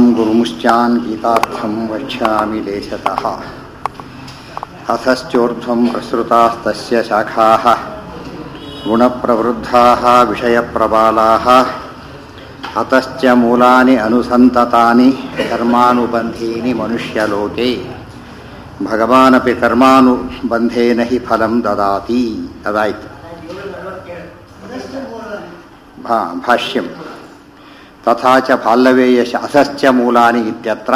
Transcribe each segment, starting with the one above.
गुरुमुश्चान् गीतार्थं वक्ष्यामि देशतः अथश्चोर्ध्वं प्रसृतास्तस्य शाखाः गुणप्रवृद्धाः विषयप्रबालाः अतश्च मूलानि अनुसन्ततानि कर्मानुबन्धीनि मनुष्यलोके भगवानपि कर्मानुबन्धेन हि फलं ददाति तदायित् भा भाष्यं तथा च फाल्लवेयश अथश्च मूलानि इत्यत्र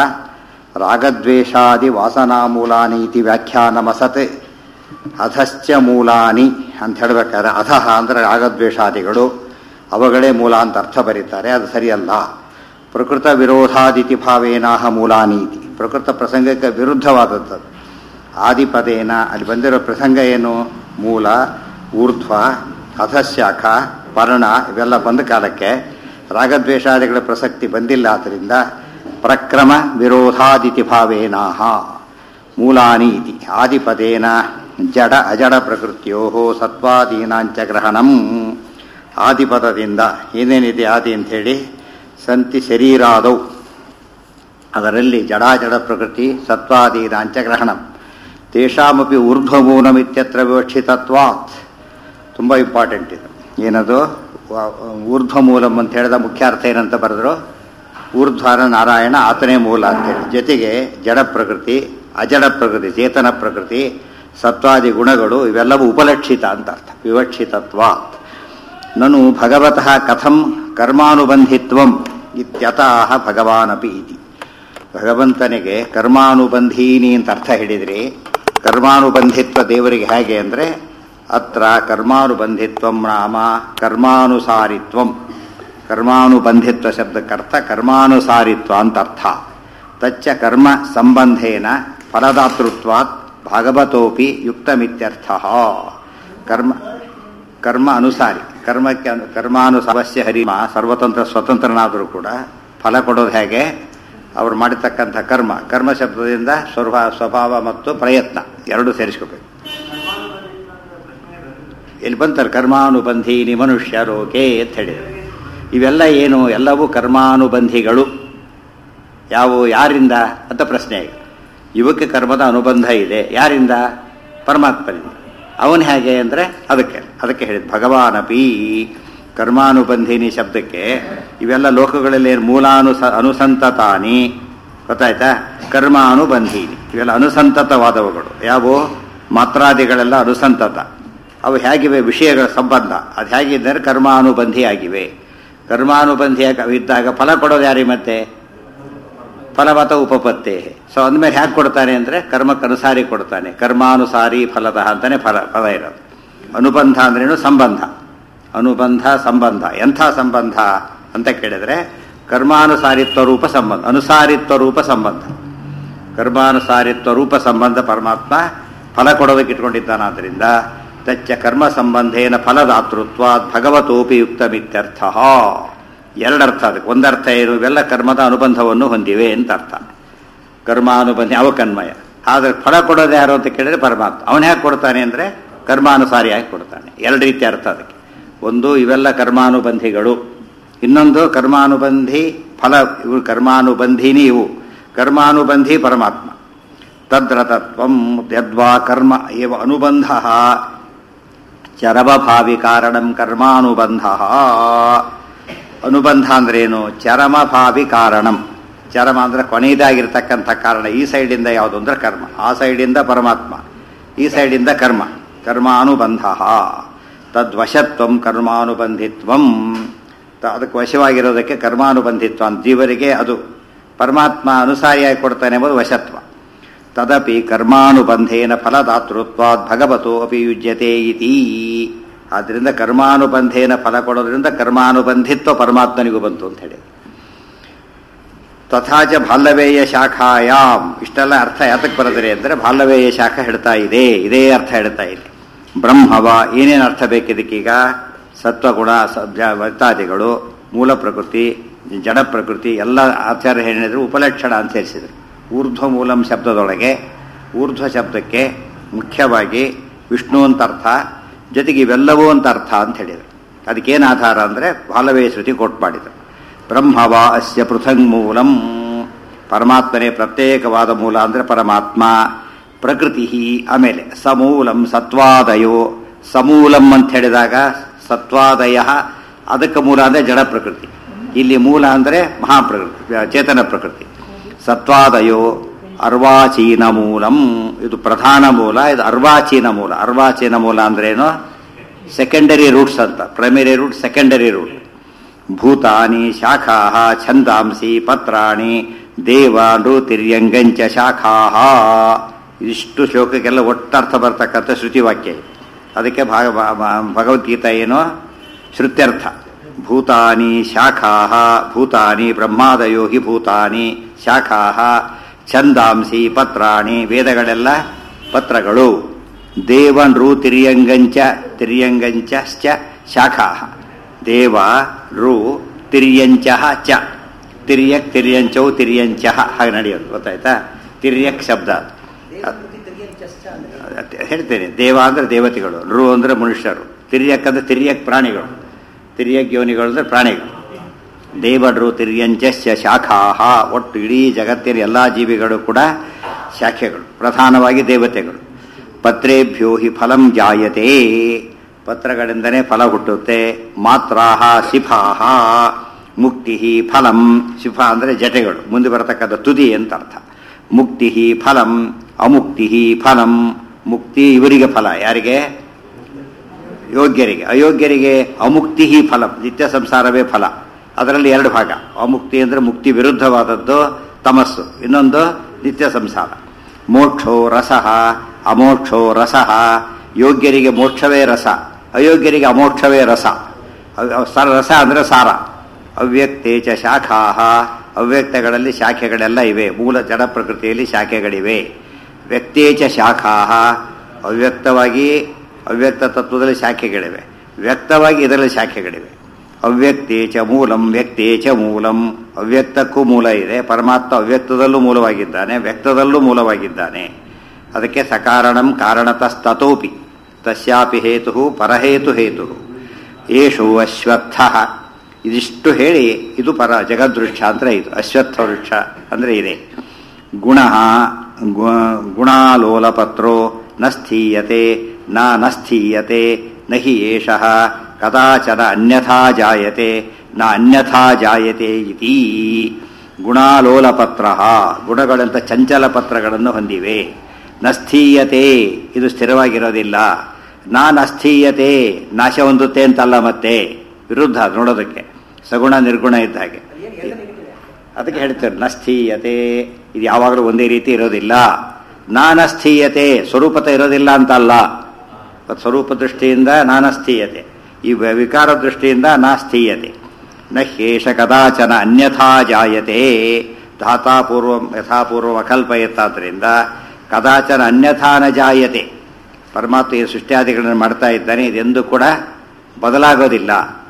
ರಾಗದ್ವೇಷಾದಿವಾಸನಾಮೂಲಾನಿ ಇತಿ ವ್ಯಾಖ್ಯಾನಮಸತ್ ಅಧಶ್ಚ ಮೂಲಾನಿ ಅಂತ ಹೇಳ್ಬೇಕಾದ್ರೆ ಅಧಃ ಅಂದರೆ ರಾಗದ್ವೇಷಾದಿಗಳು ಅವುಗಳೇ ಮೂಲ ಅಂತ ಅರ್ಥ ಬರೀತಾರೆ ಅದು ಸರಿಯಲ್ಲ ಪ್ರಕೃತ ವಿರೋಧಾದಿತಿ ಭಾವೇನಾಹ ಮೂಲಾನಿ ಇತಿ ಪ್ರಕೃತ ಪ್ರಸಂಗಕ್ಕೆ ವಿರುದ್ಧವಾದದ್ದು ಆದಿಪದೇನ ಅಲ್ಲಿ ಬಂದಿರೋ ಪ್ರಸಂಗ ಏನು ಮೂಲ ಊರ್ಧ್ವ ಅಧಶಾಖ ಪರ್ಣ ಇವೆಲ್ಲ ಬಂದ ಕಾಲಕ್ಕೆ ರಾಗದ್ವೇಷಾದಿಗಳ ಪ್ರಸಕ್ತಿ ಬಂದಿಲ್ಲ ಆದ್ದರಿಂದ ಪ್ರಕ್ರಮ ವಿರೋಧಾದಿತಿ ಭಾವೇನಾಹ ಮೂಲಾನಿ ಇತಿ ಆದಿಪದೇನ ಜಡ ಅಜಡ ಪ್ರಕೃತಿಯೋ ಸತ್ವಾದೀನಾಂಚ ಗ್ರಹಣಂ ಆದಿಪದದಿಂದ ಏನೇನಿದೆ ಆದಿ ಅಂಥೇಳಿ ಸಂತಿ ಶರೀರಾದೌ ಅದರಲ್ಲಿ ಜಡಾಜಡ ಪ್ರಕೃತಿ ಸತ್ವಾದೀನಾಂಚ ಗ್ರಹಣಂ ತೇಷಾಮಪಿ ಊರ್ಧ್ವಮೂಲಮಿತ್ಯತ್ರ ವಿವಕ್ಷಿತತ್ವಾತ್ ತುಂಬ ಇಂಪಾರ್ಟೆಂಟ್ ಇದು ಏನದು ಊರ್ಧ್ವಮೂಲಂ ಅಂತ ಹೇಳಿದ ಮುಖ್ಯ ಅರ್ಥ ಏನಂತ ಬರೆದ್ರು ಊರ್ಧ್ವಾರ ನಾರಾಯಣ ಆತನೇ ಮೂಲ ಅಂತೇಳಿ ಜೊತೆಗೆ ಜಡ ಪ್ರಕೃತಿ ಅಜಡ ಪ್ರಕೃತಿ ಚೇತನ ಪ್ರಕೃತಿ ಸತ್ವಾದಿ ಗುಣಗಳು ಇವೆಲ್ಲವೂ ಉಪಲಕ್ಷಿತ ಅಂತ ಅರ್ಥ ವಿವಕ್ಷಿತತ್ವಾತ್ ನನು ಭಗವತಃ ಕಥಂ ಕರ್ಮಾನುಬಂಧಿತ್ವಂ ಇತ್ಯತಃ ಭಗವಾನಪಿ ಇತಿ ಭಗವಂತನಿಗೆ ಕರ್ಮಾನುಬಂಧೀನಿ ಅಂತ ಅರ್ಥ ಹೇಳಿದ್ರಿ ಕರ್ಮಾನುಬಂಧಿತ್ವ ದೇವರಿಗೆ ಹೇಗೆ ಅಂದರೆ ಅತ್ರ ಕರ್ಮಾನುಬಂಧಿತ್ವಂ ನಾಮ ಕರ್ಮಾನುಸಾರಿತ್ವಂ ಕರ್ಮಾನುಬಂಧಿತ್ವ ಶಬ್ದಕ್ಕರ್ಥ ಕರ್ಮಾನುಸಾರಿತ್ವ ಅಂತ ಅರ್ಥ ತಚ್ಚ ಕರ್ಮ ಸಂಬಂಧೇನ ಫಲದಾತೃತ್ವಾತ್ ಭಾಗವತೋಪಿ ಯುಕ್ತಮಿತ್ಯರ್ಥ ಕರ್ಮ ಕರ್ಮ ಅನುಸಾರಿ ಕರ್ಮಕ್ಕೆ ಅನು ಕರ್ಮಾನುಸಾವಸ್ಯ ಹರಿಮ ಸರ್ವತಂತ್ರ ಸ್ವತಂತ್ರನಾದರೂ ಕೂಡ ಫಲ ಕೊಡೋದು ಹೇಗೆ ಅವರು ಮಾಡಿರ್ತಕ್ಕಂಥ ಕರ್ಮ ಕರ್ಮ ಶಬ್ದದಿಂದ ಸ್ವರ್ವ ಸ್ವಭಾವ ಮತ್ತು ಪ್ರಯತ್ನ ಎರಡು ಸೇರಿಸ್ಕೋಬೇಕು ಇಲ್ಲಿ ಬಂತಾರೆ ಕರ್ಮಾನುಬಂಧೀನಿ ಮನುಷ್ಯ ರೋಕೆ ಅಂತ ಹೇಳಿದರು ಇವೆಲ್ಲ ಏನು ಎಲ್ಲವೂ ಕರ್ಮಾನುಬಂಧಿಗಳು ಯಾವುವು ಯಾರಿಂದ ಅಂತ ಪ್ರಶ್ನೆ ಈಗ ಇವಕ್ಕೆ ಕರ್ಮದ ಅನುಬಂಧ ಇದೆ ಯಾರಿಂದ ಪರಮಾತ್ಮನಿಂದ ಅವನು ಹೇಗೆ ಅಂದರೆ ಅದಕ್ಕೆ ಅದಕ್ಕೆ ಹೇಳಿದ ಭಗವಾನಪಿ ಕರ್ಮಾನುಬಂಧಿನಿ ಶಬ್ದಕ್ಕೆ ಇವೆಲ್ಲ ಲೋಕಗಳಲ್ಲಿ ಏನು ಮೂಲಾನುಸ ಅನುಸಂತತಾನಿ ಗೊತ್ತಾಯ್ತಾ ಕರ್ಮಾನುಬಂಧೀನಿ ಇವೆಲ್ಲ ಅನುಸಂತತವಾದವುಗಳು ಯಾವುವು ಮಾತ್ರಾದಿಗಳೆಲ್ಲ ಅನುಸಂತತ ಅವು ಹೇಗಿವೆ ವಿಷಯಗಳ ಸಂಬಂಧ ಅದು ಹೇಗಿದ್ದರೆ ಕರ್ಮಾನುಬಂಧಿ ಆಗಿವೆ ಕರ್ಮಾನುಬಂಧಿಯಾಗಿ ಇದ್ದಾಗ ಫಲ ಕೊಡೋದು ಯಾರಿಗೆ ಮತ್ತೆ ಫಲವತ ಉಪಪತ್ತೇ ಸೊ ಅಂದಮೇಲೆ ಹೇಗೆ ಕೊಡ್ತಾನೆ ಅಂದರೆ ಕರ್ಮಕ್ಕನುಸಾರಿ ಕೊಡ್ತಾನೆ ಕರ್ಮಾನುಸಾರಿ ಫಲದ ಅಂತಾನೆ ಫಲ ಫಲ ಇರೋದು ಅನುಬಂಧ ಅಂದ್ರೇನು ಸಂಬಂಧ ಅನುಬಂಧ ಸಂಬಂಧ ಎಂಥ ಸಂಬಂಧ ಅಂತ ಕೇಳಿದ್ರೆ ಕರ್ಮಾನುಸಾರಿತ್ವ ರೂಪ ಸಂಬಂಧ ಅನುಸಾರಿತ್ವ ರೂಪ ಸಂಬಂಧ ಕರ್ಮಾನುಸಾರಿತ್ವ ರೂಪ ಸಂಬಂಧ ಪರಮಾತ್ಮ ಫಲ ಕೊಡೋದಕ್ಕೆ ಇಟ್ಕೊಂಡಿದ್ದಾನಾದ್ರಿಂದ ತಚ್ಚ ಕರ್ಮ ಸಂಬಂಧೇನ ಫಲದಾತೃತ್ವ ಭಗವತೋಪಿ ಯುಕ್ತಮಿತ್ಯರ್ಥ ಎರಡರ್ಥ ಅದಕ್ಕೆ ಒಂದರ್ಥ ಏನು ಇವೆಲ್ಲ ಕರ್ಮದ ಅನುಬಂಧವನ್ನು ಹೊಂದಿವೆ ಅಂತ ಅರ್ಥ ಕರ್ಮಾನುಬಂಧಿ ಅವಕನ್ಮಯ ಆದರೆ ಫಲ ಕೊಡೋದು ಯಾರು ಅಂತ ಕೇಳಿದ್ರೆ ಪರಮಾತ್ಮ ಅವನು ಹೇಗೆ ಕೊಡ್ತಾನೆ ಅಂದರೆ ಕರ್ಮಾನುಸಾರಿಯಾಗಿ ಕೊಡ್ತಾನೆ ಎರಡು ರೀತಿ ಅರ್ಥ ಅದಕ್ಕೆ ಒಂದು ಇವೆಲ್ಲ ಕರ್ಮಾನುಬಂಧಿಗಳು ಇನ್ನೊಂದು ಕರ್ಮಾನುಬಂಧಿ ಫಲ ಇವು ಕರ್ಮಾನುಬಂಧಿನಿ ಇವು ಕರ್ಮಾನುಬಂಧಿ ಪರಮಾತ್ಮ ತದ್ರತತ್ವಂ ಯದ್ವಾ ಕರ್ಮ ಇವ ಅನುಬಂಧ ಚರಮಭಾವಿ ಕಾರಣಂ ಕರ್ಮಾನುಬಂಧ ಅನುಬಂಧ ಅಂದ್ರೇನು ಚರಮಭಾವಿ ಕಾರಣಂ ಚರಮ ಅಂದ್ರೆ ಕೊನೆಯದಾಗಿರ್ತಕ್ಕಂಥ ಕಾರಣ ಈ ಸೈಡಿಂದ ಯಾವುದು ಅಂದ್ರೆ ಕರ್ಮ ಆ ಸೈಡಿಂದ ಪರಮಾತ್ಮ ಈ ಸೈಡಿಂದ ಕರ್ಮ ಕರ್ಮಾನುಬಂಧ ತದ್ವಶತ್ವಂ ಕರ್ಮಾನುಬಂಧಿತ್ವಂ ಅದಕ್ಕೆ ವಶವಾಗಿರೋದಕ್ಕೆ ಕರ್ಮಾನುಬಂಧಿತ್ವ ಅಂತ ಜೀವರಿಗೆ ಅದು ಪರಮಾತ್ಮ ಅನುಸಾರಿಯಾಗಿ ಕೊಡ್ತಾನೆ ಎಂಬುದು ವಶತ್ವ ತದಪಿ ಕರ್ಮಾನುಬಂಧೇನ ಫಲದಾತೃತ್ವಾದ್ ಭಗವತೋ ಅಪಿ ಯುಜ್ಯತೆ ಇತಿ ಆದ್ದರಿಂದ ಕರ್ಮಾನುಬಂಧೇನ ಫಲ ಕೊಡೋದ್ರಿಂದ ಕರ್ಮಾನುಬಂಧಿತ್ವ ಪರಮಾತ್ಮನಿಗೂ ಬಂತು ಅಂತ ಹೇಳಿ ತಥಾಚ ಬಾಲ್ಯವೇಯ ಶಾಖಾಯಾಮ್ ಇಷ್ಟೆಲ್ಲ ಅರ್ಥ ಯಾತಕ್ಕೆ ಬರೆದರೆ ಅಂದರೆ ಬಾಲ್ಯವೇಯ ಶಾಖ ಹೇಳ್ತಾ ಇದೆ ಇದೇ ಅರ್ಥ ಹೇಳ್ತಾ ಇದೆ ಬ್ರಹ್ಮವ ಏನೇನು ಅರ್ಥ ಬೇಕಿದಕ್ಕೀಗ ಸತ್ವಗುಣ ವೃತ್ತಾದಿಗಳು ಮೂಲ ಪ್ರಕೃತಿ ಜಡ ಪ್ರಕೃತಿ ಎಲ್ಲ ಆಚಾರ್ಯ ಹೇಳಿದ್ರು ಉಪಲಕ್ಷಣ ಅಂತ ಸೇರಿಸಿದರು ಊರ್ಧ್ವ ಮೂಲಂ ಶಬ್ದದೊಳಗೆ ಊರ್ಧ್ವ ಶಬ್ದಕ್ಕೆ ಮುಖ್ಯವಾಗಿ ವಿಷ್ಣು ಅಂತ ಅರ್ಥ ಜೊತೆಗೆ ಇವೆಲ್ಲವೂ ಅಂತ ಅರ್ಥ ಅಂತ ಹೇಳಿದರು ಅದಕ್ಕೇನು ಆಧಾರ ಅಂದರೆ ಬಾಲವೇ ಶ್ರುತಿ ಕೊಟ್ಟು ಮಾಡಿದರು ಬ್ರಹ್ಮವ ಅಸ್ಯ ಪೃಥಂಗ್ ಮೂಲಂ ಪರಮಾತ್ಮನೇ ಪ್ರತ್ಯೇಕವಾದ ಮೂಲ ಅಂದರೆ ಪರಮಾತ್ಮ ಪ್ರಕೃತಿ ಆಮೇಲೆ ಸಮೂಲಂ ಸತ್ವಾದಯೋ ಸಮೂಲಂ ಅಂತ ಹೇಳಿದಾಗ ಸತ್ವಾದಯ ಅದಕ್ಕೆ ಮೂಲ ಅಂದರೆ ಜಡ ಪ್ರಕೃತಿ ಇಲ್ಲಿ ಮೂಲ ಅಂದರೆ ಮಹಾಪ್ರಕೃತಿ ಚೇತನ ಪ್ರಕೃತಿ ಸತ್ವಾದಯೋ ಅರ್ವಾಚೀನ ಮೂಲಂ ಇದು ಪ್ರಧಾನ ಮೂಲ ಇದು ಅರ್ವಾಚೀನ ಮೂಲ ಅರ್ವಾಚೀನ ಮೂಲ ಅಂದ್ರೇನು ಸೆಕೆಂಡರಿ ರೂಟ್ಸ್ ಅಂತ ಪ್ರೈಮರಿ ರೂಟ್ ಸೆಕೆಂಡರಿ ರೂಟ್ ಭೂತಾನಿ ಶಾಖಾ ಛಂದಾಂಸಿ ಪತ್ರಾಣಿ ದೇವ ನೃತಿರ್ಯಂಗಂಚ ಶಾಖಾ ಇದಿಷ್ಟು ಶ್ಲೋಕಕ್ಕೆಲ್ಲ ಒಟ್ಟರ್ಥ ಬರ್ತಕ್ಕಂಥ ಶ್ರುತಿವಾಕ್ಯ ಇದು ಅದಕ್ಕೆ ಭಾಗ ಭಗವದ್ಗೀತಾ ಏನು ಶ್ರುತ್ಯರ್ಥ ಭೂತಾನಿ ಶಾಖಾ ಭೂತಾನಿ ಬ್ರಹ್ಮಾದಯೋ ಹಿ ಭೂತಾನಿ ಶಾಖಾ ಛಂದಾಂಸಿ ಪತ್ರಾಣಿ ವೇದಗಳೆಲ್ಲ ಪತ್ರಗಳು ದೇವ ನೃ ತಿರ್ಯಂಗಂಚ ತಿರ್ಯಂಗಂಚ ಶಾಖಾ ದೇವ ರು ತಿರ್ಯಂಚ ಚ ತಿರ್ಯಕ್ ತಿರ್ಯಂಚೌ ತಿರ್ಯಂಚ ಹಾಗೆ ನಡೆಯೋದು ಗೊತ್ತಾಯ್ತಾ ತಿರ್ಯಕ್ ಶಬ್ದ ಹೇಳ್ತೇನೆ ದೇವ ಅಂದ್ರೆ ದೇವತೆಗಳು ರು ಅಂದ್ರೆ ಮನುಷ್ಯರು ತಿರ್ಯಕ್ ಅಂದ್ರೆ ತಿರ್ಯಕ್ ಪ್ರಾಣಿಗಳು ತಿರ್ಯಕ್ ಯೋನಿಗಳು ಅಂದ್ರೆ ಪ್ರಾಣಿಗಳು ದೇವಡ್ರು ತಿರ್ಯಂಚಸ್ಯ ಶಾಖಾಹ ಒಟ್ಟು ಇಡೀ ಜಗತ್ತಿನ ಎಲ್ಲ ಜೀವಿಗಳು ಕೂಡ ಶಾಖೆಗಳು ಪ್ರಧಾನವಾಗಿ ದೇವತೆಗಳು ಪತ್ರೇಭ್ಯೋ ಹಿ ಫಲಂ ಜಾಯತೆ ಪತ್ರಗಳಿಂದನೇ ಫಲ ಹುಟ್ಟುತ್ತೆ ಮಾತ್ರಾಹ ಶಿಫಾಹ ಮುಕ್ತಿ ಫಲಂ ಶಿಫ ಅಂದರೆ ಜಟೆಗಳು ಮುಂದೆ ಬರತಕ್ಕಂಥ ತುದಿ ಅಂತ ಅರ್ಥ ಮುಕ್ತಿ ಫಲಂ ಅಮುಕ್ತಿ ಫಲಂ ಮುಕ್ತಿ ಇವರಿಗೆ ಫಲ ಯಾರಿಗೆ ಯೋಗ್ಯರಿಗೆ ಅಯೋಗ್ಯರಿಗೆ ಅಮುಕ್ತಿ ಫಲಂ ನಿತ್ಯ ಸಂಸಾರವೇ ಫಲ ಅದರಲ್ಲಿ ಎರಡು ಭಾಗ ಅಮುಕ್ತಿ ಅಂದರೆ ಮುಕ್ತಿ ವಿರುದ್ಧವಾದದ್ದು ತಮಸ್ಸು ಇನ್ನೊಂದು ನಿತ್ಯ ಸಂಸಾರ ಮೋಕ್ಷೋ ರಸಃ ಅಮೋಕ್ಷೋ ರಸಃ ಯೋಗ್ಯರಿಗೆ ಮೋಕ್ಷವೇ ರಸ ಅಯೋಗ್ಯರಿಗೆ ಅಮೋಕ್ಷವೇ ರಸ ರಸ ಅಂದರೆ ಸಾರ ಅವ್ಯಕ್ತೇಚ ಶಾಖಾ ಅವ್ಯಕ್ತಗಳಲ್ಲಿ ಶಾಖೆಗಳೆಲ್ಲ ಇವೆ ಮೂಲ ಜಡ ಪ್ರಕೃತಿಯಲ್ಲಿ ಶಾಖೆಗಳಿವೆ ವ್ಯಕ್ತೇಚ ಶಾಖಾ ಅವ್ಯಕ್ತವಾಗಿ ಅವ್ಯಕ್ತ ತತ್ವದಲ್ಲಿ ಶಾಖೆಗಳಿವೆ ವ್ಯಕ್ತವಾಗಿ ಇದರಲ್ಲಿ ಶಾಖೆಗಳಿವೆ ಅವ್ಯಕ್ತೇಚ ಮೂಲಂ ವ್ಯಕ್ತೇಚ ಮೂಲಂ ಅವ್ಯಕ್ತಕ್ಕೂ ಮೂಲ ಇದೆ ಪರಮಾತ್ಮ ಅವ್ಯಕ್ತದಲ್ಲೂ ಮೂಲವಾಗಿದ್ದಾನೆ ವ್ಯಕ್ತದಲ್ಲೂ ಮೂಲವಾಗಿದ್ದಾನೆ ಅದಕ್ಕೆ ಸಕಾರಣಂ ಕಾರಣತಸ್ತತೋಪಿ ತಸ್ಯಾಪಿ ಹೇತು ಪರಹೇತು ಹೇತು ಏಷು ಅಶ್ವತ್ಥ ಇದಿಷ್ಟು ಹೇಳಿ ಇದು ಪರ ಜಗದೃಕ್ಷ ಅಂದರೆ ಇದು ಅಶ್ವತ್ಥ ವೃಕ್ಷ ಅಂದರೆ ಇದೆ ಗುಣ ಗುಣಾಲೋಲಪತ್ರೋ ನ ಸ್ಥೀಯತೆ ನ ನ ಸ್ಥೀಯತೆ ನ ಹಿ ಏಷ ಕದಾಚನ ಅನ್ಯಥಾ ಜಾಯತೆ ನ ಅನ್ಯಥಾ ಜಾಯತೆ ಇತಿ ಗುಣಾಲೋಲಪತ್ರ ಗುಣಗಳಂತ ಚಂಚಲ ಪತ್ರಗಳನ್ನು ಹೊಂದಿವೆ ನಸ್ಥೀಯತೆ ಇದು ಸ್ಥಿರವಾಗಿರೋದಿಲ್ಲ ನಾನ್ ಅಸ್ಥೀಯತೆ ನಾಶ ಹೊಂದುತ್ತೆ ಅಂತಲ್ಲ ಮತ್ತೆ ವಿರುದ್ಧ ನೋಡೋದಕ್ಕೆ ಸಗುಣ ನಿರ್ಗುಣ ಇದ್ದ ಹಾಗೆ ಅದಕ್ಕೆ ಹೇಳ್ತಾರೆ ನಸ್ಥೀಯತೆ ಇದು ಯಾವಾಗಲೂ ಒಂದೇ ರೀತಿ ಇರೋದಿಲ್ಲ ನಾನಸ್ಥೀಯತೆ ಸ್ವರೂಪತ ಇರೋದಿಲ್ಲ ಅಂತಲ್ಲ ಸ್ವರೂಪ ದೃಷ್ಟಿಯಿಂದ ನಾನಸ್ಥೀಯತೆ ಈ ವಿಕಾರ ದೃಷ್ಟಿಯಿಂದ ನಾಸ್ಥೀಯತೆ ನ ಹೇಷ ಕದಾಚನ ಅನ್ಯಥಾ ಜಾಯತೆ ಧಾತಾಪೂರ್ವ ಯಥಾಪೂರ್ವ ಕಲ್ಪಯತ್ತಾದ್ರಿಂದ ಕದಾಚನ ಅನ್ಯಥಾ ನ ಜಾಯತೆ ಪರಮಾತ್ಮ ಈ ಸೃಷ್ಟಿಯಾದಿಗಳನ್ನು ಮಾಡ್ತಾ ಇದ್ದಾನೆ ಇದೆಂದೂ ಕೂಡ ಬದಲಾಗೋದಿಲ್ಲ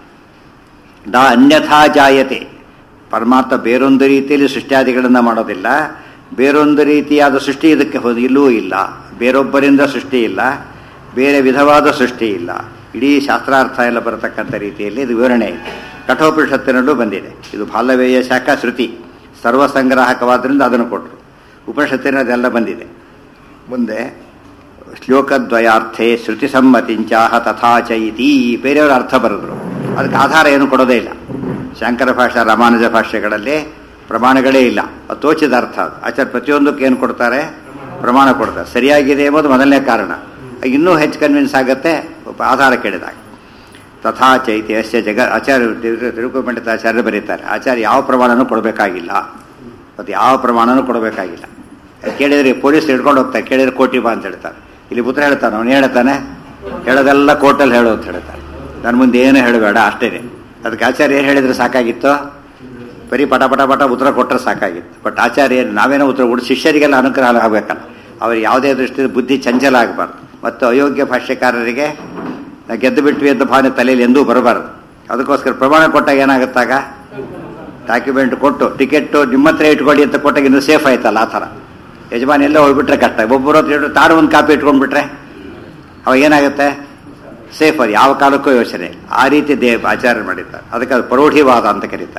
ದ ಅನ್ಯಥಾ ಜಾಯತೆ ಪರಮಾತ್ಮ ಬೇರೊಂದು ರೀತಿಯಲ್ಲಿ ಸೃಷ್ಟಿಯಾದಿಗಳನ್ನು ಮಾಡೋದಿಲ್ಲ ಬೇರೊಂದು ರೀತಿಯಾದ ಸೃಷ್ಟಿ ಇದಕ್ಕೆ ಇಲ್ಲೂ ಇಲ್ಲ ಬೇರೊಬ್ಬರಿಂದ ಸೃಷ್ಟಿ ಇಲ್ಲ ಬೇರೆ ವಿಧವಾದ ಸೃಷ್ಟಿ ಇಲ್ಲ ಇಡೀ ಶಾಸ್ತ್ರಾರ್ಥ ಎಲ್ಲ ಬರತಕ್ಕಂಥ ರೀತಿಯಲ್ಲಿ ಇದು ವಿವರಣೆ ಇದೆ ಕಠೋಪನಿಷತ್ತಿನಲ್ಲೂ ಬಂದಿದೆ ಇದು ಬಾಲ್ಯವೇಯ ಶಾಖ ಶ್ರುತಿ ಸರ್ವಸಂಗ್ರಾಹಕವಾದ್ರಿಂದ ಅದನ್ನು ಕೊಟ್ಟರು ಉಪನಿಷತ್ತಿನ ಅದೆಲ್ಲ ಬಂದಿದೆ ಮುಂದೆ ಶ್ಲೋಕದ್ವಯಾರ್ಥೆ ಶ್ರುತಿ ಸಮ್ಮತಿಂಚಾಹ ತಥಾಚ ಇತಿ ಬೇರೆಯವರ ಅರ್ಥ ಬರೆದ್ರು ಅದಕ್ಕೆ ಆಧಾರ ಏನು ಕೊಡೋದೇ ಇಲ್ಲ ಶಂಕರ ಭಾಷಾ ರಾಮಾನುಜ ಭಾಷೆಗಳಲ್ಲಿ ಪ್ರಮಾಣಗಳೇ ಇಲ್ಲ ಅದು ತೋಚಿದ ಅರ್ಥ ಅದು ಆಚಾರ್ಯ ಪ್ರತಿಯೊಂದಕ್ಕೆ ಏನು ಕೊಡ್ತಾರೆ ಪ್ರಮಾಣ ಕೊಡ್ತಾರೆ ಸರಿಯಾಗಿದೆ ಎಂಬುದು ಮೊದಲನೇ ಕಾರಣ ಇನ್ನೂ ಹೆಚ್ಚು ಕನ್ವಿನ್ಸ್ ಆಗುತ್ತೆ ಆಧಾರ ಕೇಳಿದಾಗ ತಥಾ ಚೈತಿ ಅಸ್ಯ ಜಗ ಆಚಾರ್ಯ ತಿರುಪುಪಂಡಿತ ಆಚಾರ್ಯ ಬರೀತಾರೆ ಆಚಾರ್ಯ ಯಾವ ಪ್ರಮಾಣನೂ ಕೊಡಬೇಕಾಗಿಲ್ಲ ಮತ್ತು ಯಾವ ಪ್ರಮಾಣನೂ ಕೊಡಬೇಕಾಗಿಲ್ಲ ಕೇಳಿದ್ರೆ ಪೊಲೀಸ್ ಹಿಡ್ಕೊಂಡು ಹೋಗ್ತಾರೆ ಕೇಳಿದ್ರೆ ಕೋಟಿ ಬಾ ಅಂತ ಹೇಳ್ತಾರೆ ಇಲ್ಲಿ ಪುತ್ರ ಹೇಳ್ತಾನೆ ಅವನು ಹೇಳ್ತಾನೆ ಹೇಳೋದೆಲ್ಲ ಕೋರ್ಟಲ್ಲಿ ಹೇಳು ಅಂತ ಹೇಳ್ತಾರೆ ನನ್ನ ಮುಂದೆ ಏನು ಹೇಳಬೇಡ ಅಷ್ಟೇ ಅದಕ್ಕೆ ಆಚಾರ್ಯ ಏನು ಹೇಳಿದ್ರೆ ಸಾಕಾಗಿತ್ತು ಬರೀ ಪಟ ಪಟ ಪಟ ಉತ್ತರ ಕೊಟ್ಟರೆ ಸಾಕಾಗಿತ್ತು ಬಟ್ ಆಚಾರ್ಯ ನಾವೇನೋ ಉತ್ತರ ಕೊಟ್ಟು ಶಿಷ್ಯರಿಗೆಲ್ಲ ಅನುಗ್ರಹ ಆಗಬೇಕಲ್ಲ ಅವ್ರು ಯಾವುದೇ ದೃಷ್ಟಿಯಿಂದ ಬುದ್ಧಿ ಚಂಚಲ ಆಗಬಾರ್ದು ಮತ್ತು ಅಯೋಗ್ಯ ಭಾಷ್ಯಕಾರರಿಗೆ ಗೆದ್ದು ಬಿಟ್ವಿ ಅಂತ ಭಾವನೆ ತಲೆಯಲ್ಲಿ ಎಂದೂ ಬರಬಾರ್ದು ಅದಕ್ಕೋಸ್ಕರ ಪ್ರಮಾಣ ಕೊಟ್ಟಾಗ ಏನಾಗುತ್ತಾಗ ಡಾಕ್ಯುಮೆಂಟ್ ಕೊಟ್ಟು ಟಿಕೆಟ್ ನಿಮ್ಮ ಹತ್ರ ಇಟ್ಕೊಳ್ಳಿ ಅಂತ ಕೊಟ್ಟಾಗ ಇನ್ನೂ ಸೇಫ್ ಆಯ್ತಲ್ಲ ಆ ಥರ ಯಜಮಾನಿ ಎಲ್ಲ ಹೋಗ್ಬಿಟ್ರೆ ಕಷ್ಟ ಒಬ್ಬರು ಹತ್ರ ತಾನು ಒಂದು ಕಾಪಿ ಇಟ್ಕೊಂಡ್ಬಿಟ್ರೆ ಅವಾಗ ಏನಾಗುತ್ತೆ ಸೇಫ್ ಅದು ಯಾವ ಕಾಲಕ್ಕೂ ಯೋಚನೆ ಆ ರೀತಿ ದೇ ಆಚಾರ್ಯ ಮಾಡಿದ್ದಾರೆ ಅದಕ್ಕೆ ಅದು ಪ್ರೌಢಿವಾದ ಅಂತ ಕರೀತಾರೆ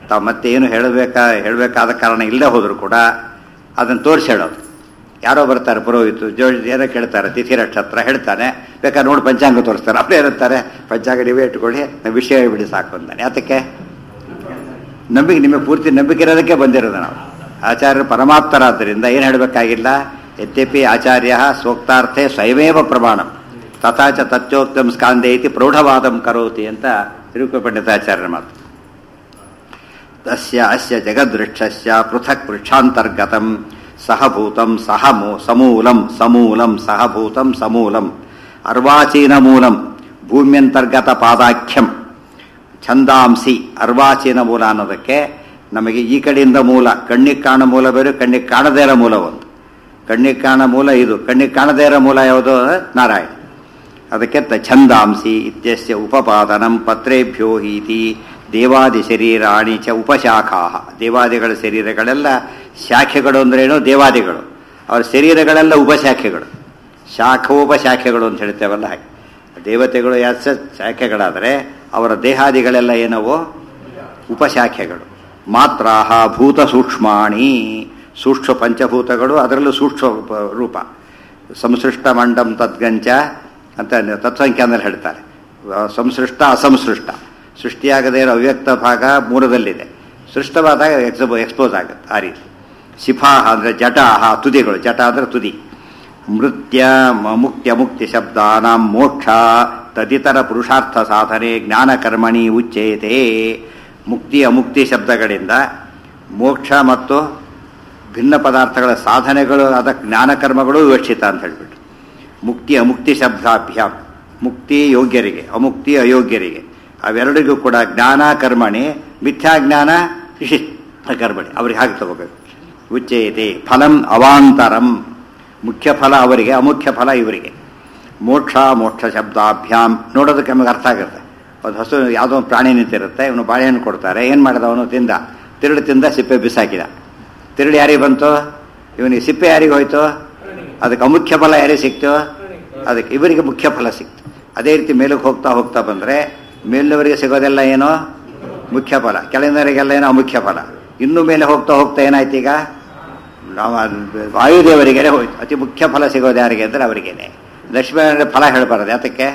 ತಾವು ಮತ್ತೆ ಏನು ಹೇಳಬೇಕಾ ಹೇಳಬೇಕಾದ ಕಾರಣ ಇಲ್ಲದೆ ಹೋದರೂ ಕೂಡ ಅದನ್ನು ತೋರಿಸಿ ಹೇಳೋದು ಯಾರೋ ಬರ್ತಾರೆ ಪುರೋಹಿತು ಜೋ ಏನೋ ಕೇಳ್ತಾರೆ ತಿಥಿ ನಕ್ಷತ್ರ ಹೇಳ್ತಾನೆ ಬೇಕಾದ್ರೆ ನೋಡಿ ಪಂಚಾಂಗ ತೋರಿಸ್ತಾರೆ ಅವ್ರು ಏನಂತಾರೆ ಪಂಚಾಂಗ ನೀವೇ ಇಟ್ಕೊಳ್ಳಿ ನಾವು ವಿಷಯ ಬಿಡಿ ಸಾಕು ಅಂತಾನೆ ಯಾತಕ್ಕೆ ನಂಬಿಕೆ ನಿಮಗೆ ಪೂರ್ತಿ ನಂಬಿಕೆ ಇರೋದಕ್ಕೆ ಬಂದಿರೋದು ನಾವು ಆಚಾರ್ಯರು ಪರಮಾತ್ಮರಾದ್ದರಿಂದ ಏನು ಹೇಳಬೇಕಾಗಿಲ್ಲ ಯದ್ಯಪಿ ಆಚಾರ್ಯ ಸೂಕ್ತಾರ್ಥೆ ಸ್ವಯಮೇವ ಪ್ರಮಾಣ ತಥಾಚ ತತ್ಯೋಕ್ತಂ ಸ್ಕಾಂದೆ ಇತಿ ಪ್ರೌಢವಾದಂ ಕರೋತಿ ಅಂತ ತಿರುಕು ಪಂಡಿತಾಚಾರ್ಯರ ಮಾತು ತಸ್ಯ ಅಸ್ಯ ಜಗದೃಕ್ಷಸ್ಯ ಪೃಥಕ್ ವೃಕ್ಷಾಂತರ್ಗತಂ ಸಹಭೂತಂ ಸಹ ಮೂ- ಸಮೂಲಂ ಸಮೂಲಂ ಸಹಭೂತಂ ಸಮೂಲಂ ಅರ್ವಾಚೀನ ಮೂಲಂ ಭೂಮ್ಯಂತರ್ಗತ ಪಾದಾಖ್ಯಂ ಛಂದಾಂಸಿ ಅರ್ವಾಚೀನ ಮೂಲ ಅನ್ನೋದಕ್ಕೆ ನಮಗೆ ಈ ಕಡೆಯಿಂದ ಮೂಲ ಕಣ್ಣಿಗೆ ಕಾಣ ಮೂಲ ಬೇರೆ ಕಣ್ಣಿಗೆ ಕಾಣದೇ ಇರೋ ಮೂಲ ಒಂದು ಕಣ್ಣಿಗೆ ಕಾಣ ಮೂಲ ಇದು ಕಣ್ಣಿಗೆ ಕಾಣದೇ ಇರೋ ಮೂಲ ಯಾವುದು ನಾರಾಯಣ ಅದಕ್ಕೆ ತ ಛಂದಾಂಸಿ ಇತ್ಯಸ್ಯ ಉಪಪಾದನಂ ಪತ್ರೇಭ್ಯೋ ಹೀತಿ ದೇವಾದಿ ಶರೀರಾಣಿ ಚ ಉಪಶಾಖಾ ದೇವಾದಿಗಳ ಶರೀರಗಳೆಲ್ಲ ಶಾಖೆಗಳು ಅಂದ್ರೇನು ದೇವಾದಿಗಳು ಅವರ ಶರೀರಗಳೆಲ್ಲ ಉಪಶಾಖೆಗಳು ಶಾಖೋಪಶಾಖೆಗಳು ಅಂತ ಹೇಳ್ತೇವಲ್ಲ ಹಾಗೆ ದೇವತೆಗಳು ಯಾಸ ಶಾಖೆಗಳಾದರೆ ಅವರ ದೇಹಾದಿಗಳೆಲ್ಲ ಏನವೋ ಉಪಶಾಖೆಗಳು ಮಾತ್ರಾಹ ಭೂತ ಸೂಕ್ಷ್ಮಾಣಿ ಸೂಕ್ಷ್ಮ ಪಂಚಭೂತಗಳು ಅದರಲ್ಲೂ ಸೂಕ್ಷ್ಮ ಪ- ರೂಪ ಸಂಸೃಷ್ಟ ಮಂಡಂ ತದ್ಗಂಚ ಅಂತ ತತ್ಸಂಖ್ಯಾನಲ್ಲಿ ಹೇಳ್ತಾರೆ ಆ, ಸಂಸೃಷ್ಟ ಅಸಂಸೃಷ್ಟ ಸೃಷ್ಟಿಯಾಗದೇ ಇರೋ ಅವ್ಯಕ್ತ ಭಾಗ ಮೂರದಲ್ಲಿದೆ ಸೃಷ್ಟವಾದಾಗ ಎಕ್ಸಪೋ ಎಕ್ಸ್ಪೋಸ್ ಆಗುತ್ತೆ ಆ ರೀತಿ ಶಿಫಾಹ ಅಂದರೆ ಜಟಾಹ ತುದಿಗಳು ಜಟ ಅಂದರೆ ತುದಿ ಮೃತ್ಯ ಮ- ಮುಕ್ತ್ಯ ಮುಕ್ತಿ ಶಬ್ದಾನಾಂ ಮೋಕ್ಷ ತದಿತರ ಪುರುಷಾರ್ಥ ಸಾಧನೆ ಜ್ಞಾನಕರ್ಮಣಿ ಉಚ್ಚೇತೆ ಮುಕ್ತಿ ಅಮುಕ್ತಿ ಶಬ್ದಗಳಿಂದ ಮೋಕ್ಷ ಮತ್ತು ಭಿನ್ನ ಪದಾರ್ಥಗಳ ಸಾಧನೆಗಳು ಆದ ಜ್ಞಾನಕರ್ಮಗಳು ವಿವಕ್ಷಿತ ಅಂತ ಹೇಳ್ಬಿಟ್ಟು ಮುಕ್ತಿ ಅಮುಕ್ತಿ ಶಬ್ದಾಭ್ಯಾಮ್ ಮುಕ್ತಿ ಯೋಗ್ಯರಿಗೆ ಅಮುಕ್ತಿ ಅಯೋಗ್ಯರಿಗೆ ಅವೆರಡಿಗೂ ಕೂಡ ಜ್ಞಾನ ಕರ್ಮಣಿ ಮಿಥ್ಯಾಜ್ಞಾನ ವಿಶಿಷ್ಟ ಕರ್ಮಣಿ ಅವ್ರಿಗೆ ಹಾಗೆ ತಗೋಬೇಕು ಉಚ್ಚೇತೆ ಫಲಂ ಅವಾಂತರಂ ಮುಖ್ಯ ಫಲ ಅವರಿಗೆ ಅಮುಖ್ಯ ಫಲ ಇವರಿಗೆ ಮೋಕ್ಷ ಮೋಕ್ಷ ಶಬ್ದಾಭ್ಯಾಮ್ ನೋಡೋದಕ್ಕೆ ನಮಗೆ ಅರ್ಥ ಆಗುತ್ತೆ ಒಂದು ಹಸು ಯಾವುದೋ ಒಂದು ಪ್ರಾಣಿ ನಿಂತಿರುತ್ತೆ ಇವನು ಬಾಳೆಹಣ್ಣು ಕೊಡ್ತಾರೆ ಏನು ಮಾಡಿದ ಅವನು ತಿಂದ ತಿರುಳು ತಿಂದ ಸಿಪ್ಪೆ ಬಿಸಾಕಿದ ತಿರುಳು ಯಾರಿಗೆ ಬಂತು ಇವನಿಗೆ ಸಿಪ್ಪೆ ಯಾರಿಗೆ ಹೋಯ್ತು ಅದಕ್ಕೆ ಅಮುಖ್ಯ ಫಲ ಯಾರಿಗೆ ಸಿಕ್ತು ಅದಕ್ಕೆ ಇವರಿಗೆ ಮುಖ್ಯ ಫಲ ಸಿಕ್ತು ಅದೇ ರೀತಿ ಮೇಲಕ್ಕೆ ಹೋಗ್ತಾ ಹೋಗ್ತಾ ಬಂದರೆ ಮೇಲಿನವರಿಗೆ ಸಿಗೋದೆಲ್ಲ ಏನೋ ಮುಖ್ಯ ಫಲ ಕೆಳಗಿನವರಿಗೆಲ್ಲ ಏನೋ ಅಮುಖ್ಯ ಫಲ ಇನ್ನು ಮೇಲೆ ಹೋಗ್ತಾ ಹೋಗ್ತಾ ಏನಾಯ್ತು ಈಗ ನಾವು ಅದು ವಾಯುದೇವರಿಗೇ ಹೋಯ್ತು ಅತಿ ಮುಖ್ಯ ಫಲ ಸಿಗೋದು ಯಾರಿಗೆ ಅಂದರೆ ಅವರಿಗೇನೆ ಲಕ್ಷ್ಮೀ ಫಲ ಹೇಳಬಾರದು ಯಾತಕ್ಕೆ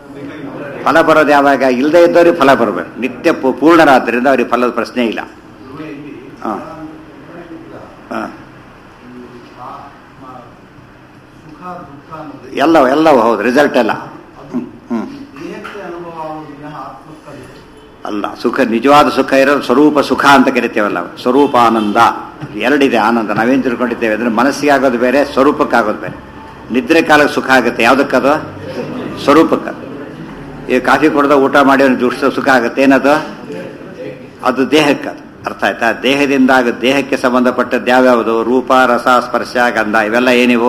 ಫಲ ಬರೋದು ಯಾವಾಗ ಇಲ್ಲದೆ ಇದ್ದವ್ರಿಗೆ ಫಲ ಬರಬೇಕು ನಿತ್ಯ ಪೂ- ಪೂರ್ಣರಾದ್ರಿಂದ ಅವ್ರಿಗೆ ಫಲದ ಪ್ರಶ್ನೆ ಇಲ್ಲ ಹಾಂ ಹಾಂ ಸುಖ ದುಃಖ ಅನ್ನೋದು ಎಲ್ಲವೂ ಎಲ್ಲವೂ ಹೌದು ರಿಸಲ್ಟ್ ಎಲ್ಲ ಅದು ಹ್ಞೂ ದೇಹಕ್ಕೆ ಅನುಭವ ಆಗುವುದಿಲ್ಲ ಆತ್ಮಕ್ಕಲ್ಲ ಅಲ್ಲ ಸುಖ ನಿಜವಾದ ಸುಖ ಇರೋದು ಸ್ವರೂಪ ಸುಖ ಅಂತ ಕರಿತೇವಲ್ಲ ಸ್ವರೂಪ ಆನಂದ ಎರಡಿದೆ ಆನಂದ ನಾವೇನು ತಿಳ್ಕೊಂಡಿದ್ದೇವೆ ಅಂದ್ರೆ ಮನಸ್ಸಿಗೆ ಆಗೋದು ಬೇರೆ ಸ್ವರೂಪಕ್ಕಾಗೋದು ಬೇರೆ ನಿದ್ರೆ ಕಾಲಕ್ಕೆ ಸುಖ ಆಗುತ್ತೆ ಯಾವುದಕ್ಕದು ಸ್ವರೂಪಕ್ಕೆ ಈಗ ಕಾಫಿ ಕುಡ್ದ ಊಟ ಮಾಡಿ ಒಂದು ಜ್ಯೂಸ್ ಸುಖ ಆಗುತ್ತೆ ಏನದು ಅದು ದೇಹಕ್ಕೆ ಅದು ಅರ್ಥ ಆಯ್ತಾ ದೇಹದಿಂದ ಆಗ ದೇಹಕ್ಕೆ ಸಂಬಂಧಪಟ್ಟದ್ದು ಯಾವ್ಯಾವುದು ರೂಪ ರಸ ಸ್ಪರ್ಶ ಗಂಧ ಇವೆಲ್ಲ ಏನಿವು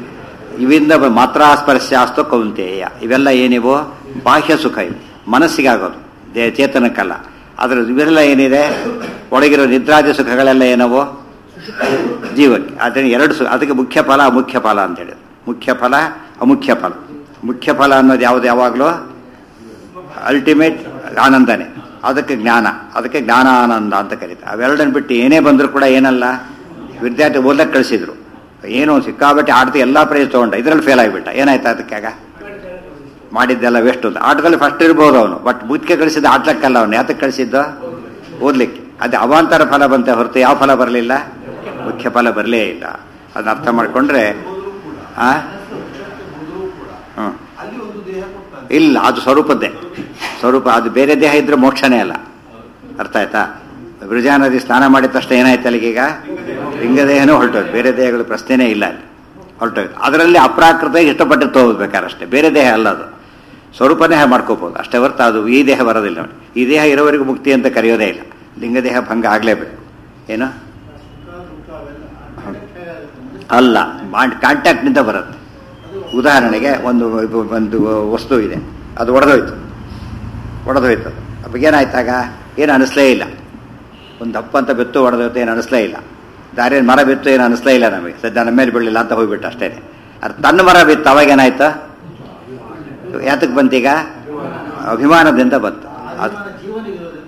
ಇವಿಂದ ಬ- ಮಾತ್ರ ಸ್ಪರ್ಶ ಅಸ್ತು ಕೌಂತೆಯ ಇವೆಲ್ಲ ಏನಿವು ಬಾಹ್ಯ ಸುಖ ಇವು ಮನಸ್ಸಿಗೆ ಆಗೋದು ದೇ ಚೇತನಕ್ಕಲ್ಲ ಅದ್ರ ಇವೆಲ್ಲ ಏನಿದೆ ಒಳಗಿರೋ ನಿದ್ರಾದಿ ಸುಖಗಳೆಲ್ಲ ಏನವು ಜೀವಕ್ಕೆ ಅದನ್ನ ಎರಡು ಸು ಅದಕ್ಕೆ ಮುಖ್ಯ ಫಲ ಅಮುಖ್ಯ ಫಲ ಅಂತ ಹೇಳಿದ್ರು ಮುಖ್ಯ ಫಲ ಅಮುಖ್ಯ ಫಲ ಮುಖ್ಯ ಫಲ ಅನ್ನೋದು ಯಾವುದು ಯಾವಾಗಲೂ ಅಲ್ಟಿಮೇಟ್ ಆನಂದನೇ ಅದಕ್ಕೆ ಜ್ಞಾನ ಅದಕ್ಕೆ ಜ್ಞಾನ ಆನಂದ ಅಂತ ಕರೀತಾರೆ ಅವೆರಡನ್ನು ಬಿಟ್ಟು ಏನೇ ಬಂದರೂ ಕೂಡ ಏನಲ್ಲ ವಿದ್ಯಾರ್ಥಿ ಓದಕ್ಕೆ ಕಳಿಸಿದ್ರು ಏನು ಸಿಕ್ಕಾಬಟ್ಟೆ ಆಡ್ತಿ ಎಲ್ಲ ಪ್ರೈಸ್ ತೊಗೊಂಡ ಇದರಲ್ಲಿ ಫೇಲ್ ಆಗಿಬಿಟ್ಟ ಏನಾಯ್ತು ಅದಕ್ಕಾಗ ಮಾಡಿದ್ದೆಲ್ಲ ವೇಸ್ಟ್ ಅಂತ ಆಟದಲ್ಲಿ ಫಸ್ಟ್ ಇರ್ಬೋದು ಅವನು ಬಟ್ ಬುದ್ಧಿಗೆ ಕಳಿಸಿದ್ದ ಆಟ್ಲಕ್ಕಲ್ಲ ಅವನು ಯಾತಕ್ಕೆ ಕಳಿಸಿದ್ದು ಓದ್ಲಿಕ್ಕೆ ಅದು ಅವಾಂತರ ಫಲ ಬಂತೆ ಹೊರತು ಯಾವ ಫಲ ಬರಲಿಲ್ಲ ಮುಖ್ಯ ಫಲ ಬರಲೇ ಇಲ್ಲ ಅದನ್ನ ಅರ್ಥ ಮಾಡಿಕೊಂಡ್ರೆ ಆ ಹೋದರೂ ಕೂಡ ಹ್ಞೂ ಅಲ್ಲಿ ಒಂದು ದೇಹ ಕೊಡ್ತಾನೆ ಇಲ್ಲ ಅದು ಸ್ವರೂಪದ್ದೇ ಸ್ವರೂಪ ಅದು ಬೇರೆ ದೇಹ ಇದ್ರೆ ಮೋಕ್ಷನೇ ಅಲ್ಲ ಅರ್ಥ ಆಯ್ತಾ ಬ್ರಜಾ ನದಿ ಸ್ನಾನ ಮಾಡಿದ ತಕ್ಷಣ ಏನಾಯ್ತು ಅಲ್ಲಿಗೀಗ ಲಿಂಗದೇಹನೂ ಹೊರಟೋದು ಬೇರೆ ದೇಹಗಳು ಪ್ರಶ್ನೆನೇ ಇಲ್ಲ ಅಲ್ಲಿ ಹೊರಟೋಯ್ತು ಅದರಲ್ಲಿ ಅಪ್ರಾಕೃತ ಇಷ್ಟಪಟ್ಟು ತಗೋಬೇಕಾರಷ್ಟೇ ಬೇರೆ ದೇಹ ಅಲ್ಲ ಅದು ಸ್ವರೂಪನೇ ಮಾಡ್ಕೋಬೋದು ಅಷ್ಟೇ ಹೊರತು ಅದು ಈ ದೇಹ ಬರೋದಿಲ್ಲ ನೋಡಿ ಈ ದೇಹ ಇರೋವರೆಗೂ ಮುಕ್ತಿ ಅಂತ ಕರೆಯೋದೇ ಇಲ್ಲ ಲಿಂಗದೇಹ ಭಂಗ ಆಗಲೇಬೇಕು ಏನು ಸುಖ ದುಃಖ ಅವೆಲ್ಲ ಅಲ್ಲ ಕಾಂಟ್ಯಾಕ್ಟ್ನಿಂದ ಬರುತ್ತೆ ಉದಾಹರಣೆಗೆ ಒಂದು ಒಂದು ವಸ್ತು ಇದೆ ಅದು ಒಡೆದೋಯ್ತು ಒಡೆದೋಯ್ತು ಅದು ಅವಾಗ ಏನಾಯ್ತಾಗ ಏನು ಅನಿಸ್ಲೇ ಇಲ್ಲ ಒಂದು ದಪ್ಪ ಅಂತ ಬೆತ್ತು ಒಡೆದೋಯ್ತು ಏನು ಅನಿಸ್ಲೇ ಇಲ್ಲ ದಾರಿಯಲ್ಲಿ ಮರ ಬಿತ್ತು ಏನು ಅನಿಸ್ಲೇ ಇಲ್ಲ ನಮಗೆ ಸದ್ಯ ನಮ್ಮ ಮೇಲೆ ಬೀಳಲಿಲ್ಲ ಅಂತ ಹೋಗ್ಬಿಟ್ಟು ಅಷ್ಟೇ ಅದು ತನ್ನ ಮರ ಬಿತ್ತು ಅವಾಗ ಏನಾಯ್ತು ಯಾತಕ್ಕೆ ಬಂತೀಗ ಅಭಿಮಾನದಿಂದ ಬಂತು ಅದು ಜೀವನ ಇರೋದ್ರಿಂದ ನಮಸ್ಕಾರ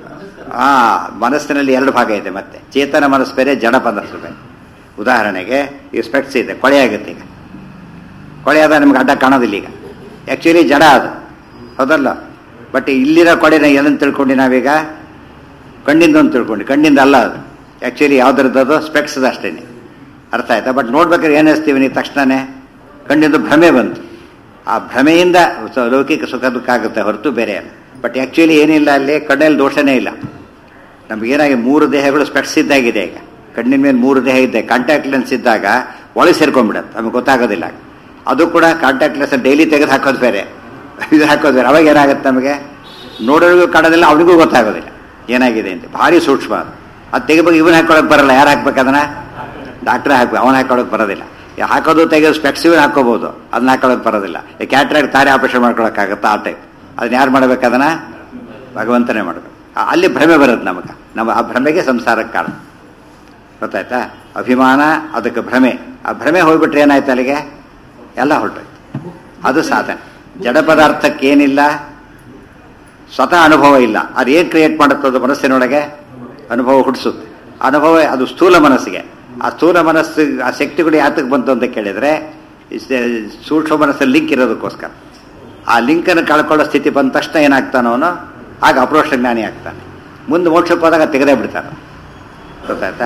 ಆ ಮನಸ್ಸಿನಲ್ಲಿ ಎರಡು ಭಾಗ ಇದೆ ಮತ್ತೆ ಚೇತನ ಮನಸ್ಸು ಬೇರೆ ಜಡ ಮನಸ್ಸು ಬೇರೆ ಉದಾಹರಣೆಗೆ ಈ ಸ್ಪೆಕ್ಟ್ಸ್ ಇದೆ ಕೊಳೆ ಆಗುತ್ತೆ ಈಗ ಕೊಳೆ ಆದ ನಿಮ್ಗೆ ಅಡ್ಡ ಕಾಣೋದಿಲ್ಲ ಈಗ ಆ್ಯಕ್ಚುಲಿ ಜಡ ಅದು ಹೌದಲ್ಲ ಬಟ್ ಇಲ್ಲಿರೋ ಕೊಳೆನ ಏನಂತ ತಿಳ್ಕೊಂಡು ನಾವೀಗ ಕಣ್ಣಿಂದ ಅಂತ ತಿಳ್ಕೊಂಡು ಕಣ್ಣಿಂದ ಅಲ್ಲ ಅದು ಆ್ಯಕ್ಚುಲಿ ಯಾವ್ದ್ರದ್ದು ಸ್ಪೆಕ್ಸ್ದು ಅಷ್ಟೇ ಅರ್ಥ ಆಯ್ತಾ ಬಟ್ ನೋಡ್ಬೇಕಾದ್ರೆ ಏನು ಅನಿಸ್ತೀವಿ ನೀವು ತಕ್ಷಣನೇ ಕಣ್ಣಿಂದ ಭ್ರಮೆ ಬಂತು ಆ ಭ್ರಮೆಯಿಂದ ಸ- ಲೌಕಿಕ ಸುಖ ದುಃಖ ಆಗುತ್ತೆ ಹೊರತು ಬೇರೆ ಅಲ್ಲ ಬಟ್ ಆ್ಯಕ್ಚುಲಿ ಏನಿಲ್ಲ ಅಲ್ಲಿ ಕಣ್ಣಲ್ಲಿ ದೋಷನೇ ಇಲ್ಲ ನಮಗೇನಾಗಿ ಮೂರು ದೇಹಗಳು ಸ್ಪೆಕ್ಸ್ ಇದ್ದಾಗಿದೆ ಈಗ ಕಣ್ಣಿನ ಮೇಲೆ ಮೂರು ದೇಹ ಇದೆ ಕಾಂಟ್ಯಾಕ್ಟ್ ಲೆನ್ಸ್ ಇದ್ದಾಗ ಒಳಗೆ ಸೇರ್ಕೊಂಡ್ಬಿಡತ್ತೆ ನಮಗೆ ಗೊತ್ತಾಗೋದಿಲ್ಲ ಅದು ಕೂಡ ಕಾಂಟ್ಯಾಕ್ಟ್ ಲೆನ್ಸ್ ಡೈಲಿ ತೆಗೆದು ಹಾಕೋದು ಬೇರೆ ಇದು ಹಾಕೋದು ಬೇರೆ ಅವಾಗ ಏನಾಗುತ್ತೆ ನಮಗೆ ನೋಡೋರಿಗೂ ಕಾಣೋದಿಲ್ಲ ಅವನಿಗೂ ಗೊತ್ತಾಗೋದಿಲ್ಲ ಏನಾಗಿದೆ ಅಂತ ಭಾರಿ ಸೂಕ್ಷ್ಮ ಅದು ಅದು ತೆಗಿಬೇಕು ಇವನು ಹಾಕೊಳಕ್ ಬರಲ್ಲ ಯಾರು ಹಾಕ್ಬೇಕು ಅದನ್ನ ಡಾಕ್ಟ್ರೇ ಹಾಕ್ಬೇಕು ಅವನು ಹಾಕೊಳಕ್ ಬರೋದಿಲ್ಲ ಈ ಹಾಕೋದು ತೆಗೆದು ಸ್ಪೆಕ್ಸ್ ಇವನು ಹಾಕೋಬಹುದು ಅದನ್ನ ಹಾಕೊಳಕ್ ಬರೋದಿಲ್ಲ ಈ ಕ್ಯಾಟ್ರಾಕ್ಟ್ ತಾರೆ ಆಪರೇಷನ್ ಮಾಡ್ಕೊಳಕ್ಕಾಗತ್ತಾ ಆ ಟೈಪ್ ಅದನ್ನ ಯಾರು ಮಾಡ್ಬೇಕು ಅದನ್ನ ಭಗವಂತನೇ ಮಾಡಬೇಕು ಆ- ಅಲ್ಲಿ ಭ್ರಮೆ ಬರುತ್ತೆ ನಮಗೆ ನಮ್ಮ ಆ ಭ್ರಮೆಗೆ ಸಂಸಾರಕ್ಕೆ ಕಾರಣ ಗೊತ್ತಾಯ್ತಾ ಅಭಿಮಾನ ಅದಕ್ಕೆ ಭ್ರಮೆ ಆ ಭ್ರಮೆ ಹೋಗ್ಬಿಟ್ರೆ ಏನಾಯ್ತು ಅಲ್ಲಿಗೆ ಎಲ್ಲ ಹೊರಟೋಯ್ತು ಅದು ಸಾಧನೆ ಜಡ ಪದಾರ್ಥಕ್ಕೆ ಏನಿಲ್ಲ ಸ್ವತಃ ಅನುಭವ ಇಲ್ಲ ಅದು ಏನು ಕ್ರಿಯೇಟ್ ಮಾಡುತ್ತೆ ಅದು ಮನಸ್ಸಿನೊಳಗೆ ಅನುಭವ ಹುಟ್ಟಿಸುತ್ತೆ ಅನುಭವ ಅದು ಸ್ಥೂಲ ಮನಸ್ಸಿಗೆ ಆ ಸ್ಥೂಲ ಮನಸ್ಸು ಆ ಶಕ್ತಿಗಳು ಯಾತಕ್ಕೆ ಬಂತು ಅಂತ ಕೇಳಿದ್ರೆ ಈ ಸ- ಸೂಕ್ಷ್ಮ ಮನಸ್ಸಲ್ಲಿ ಲಿಂಕ್ ಇರೋದಕ್ಕೋಸ್ಕರ ಆ ಲಿಂಕನ್ನು ಕಳ್ಕೊಳ್ಳೋ ಸ್ಥಿತಿ ಬಂದ ತಕ್ಷಣ ಏನಾಗ್ತಾನೋ ಅವನು ಆಗ ಅಪ್ರೋಷ ಜ್ಞಾನಿ ಆಗ್ತಾನೆ ಮುಂದೆ ಮೋಕ್ಷಕ್ಕೆ ಹೋದಾಗ ತೆಗೆದೇ ಬಿಡ್ತಾನೆ ಗೊತ್ತಾಯ್ತಾ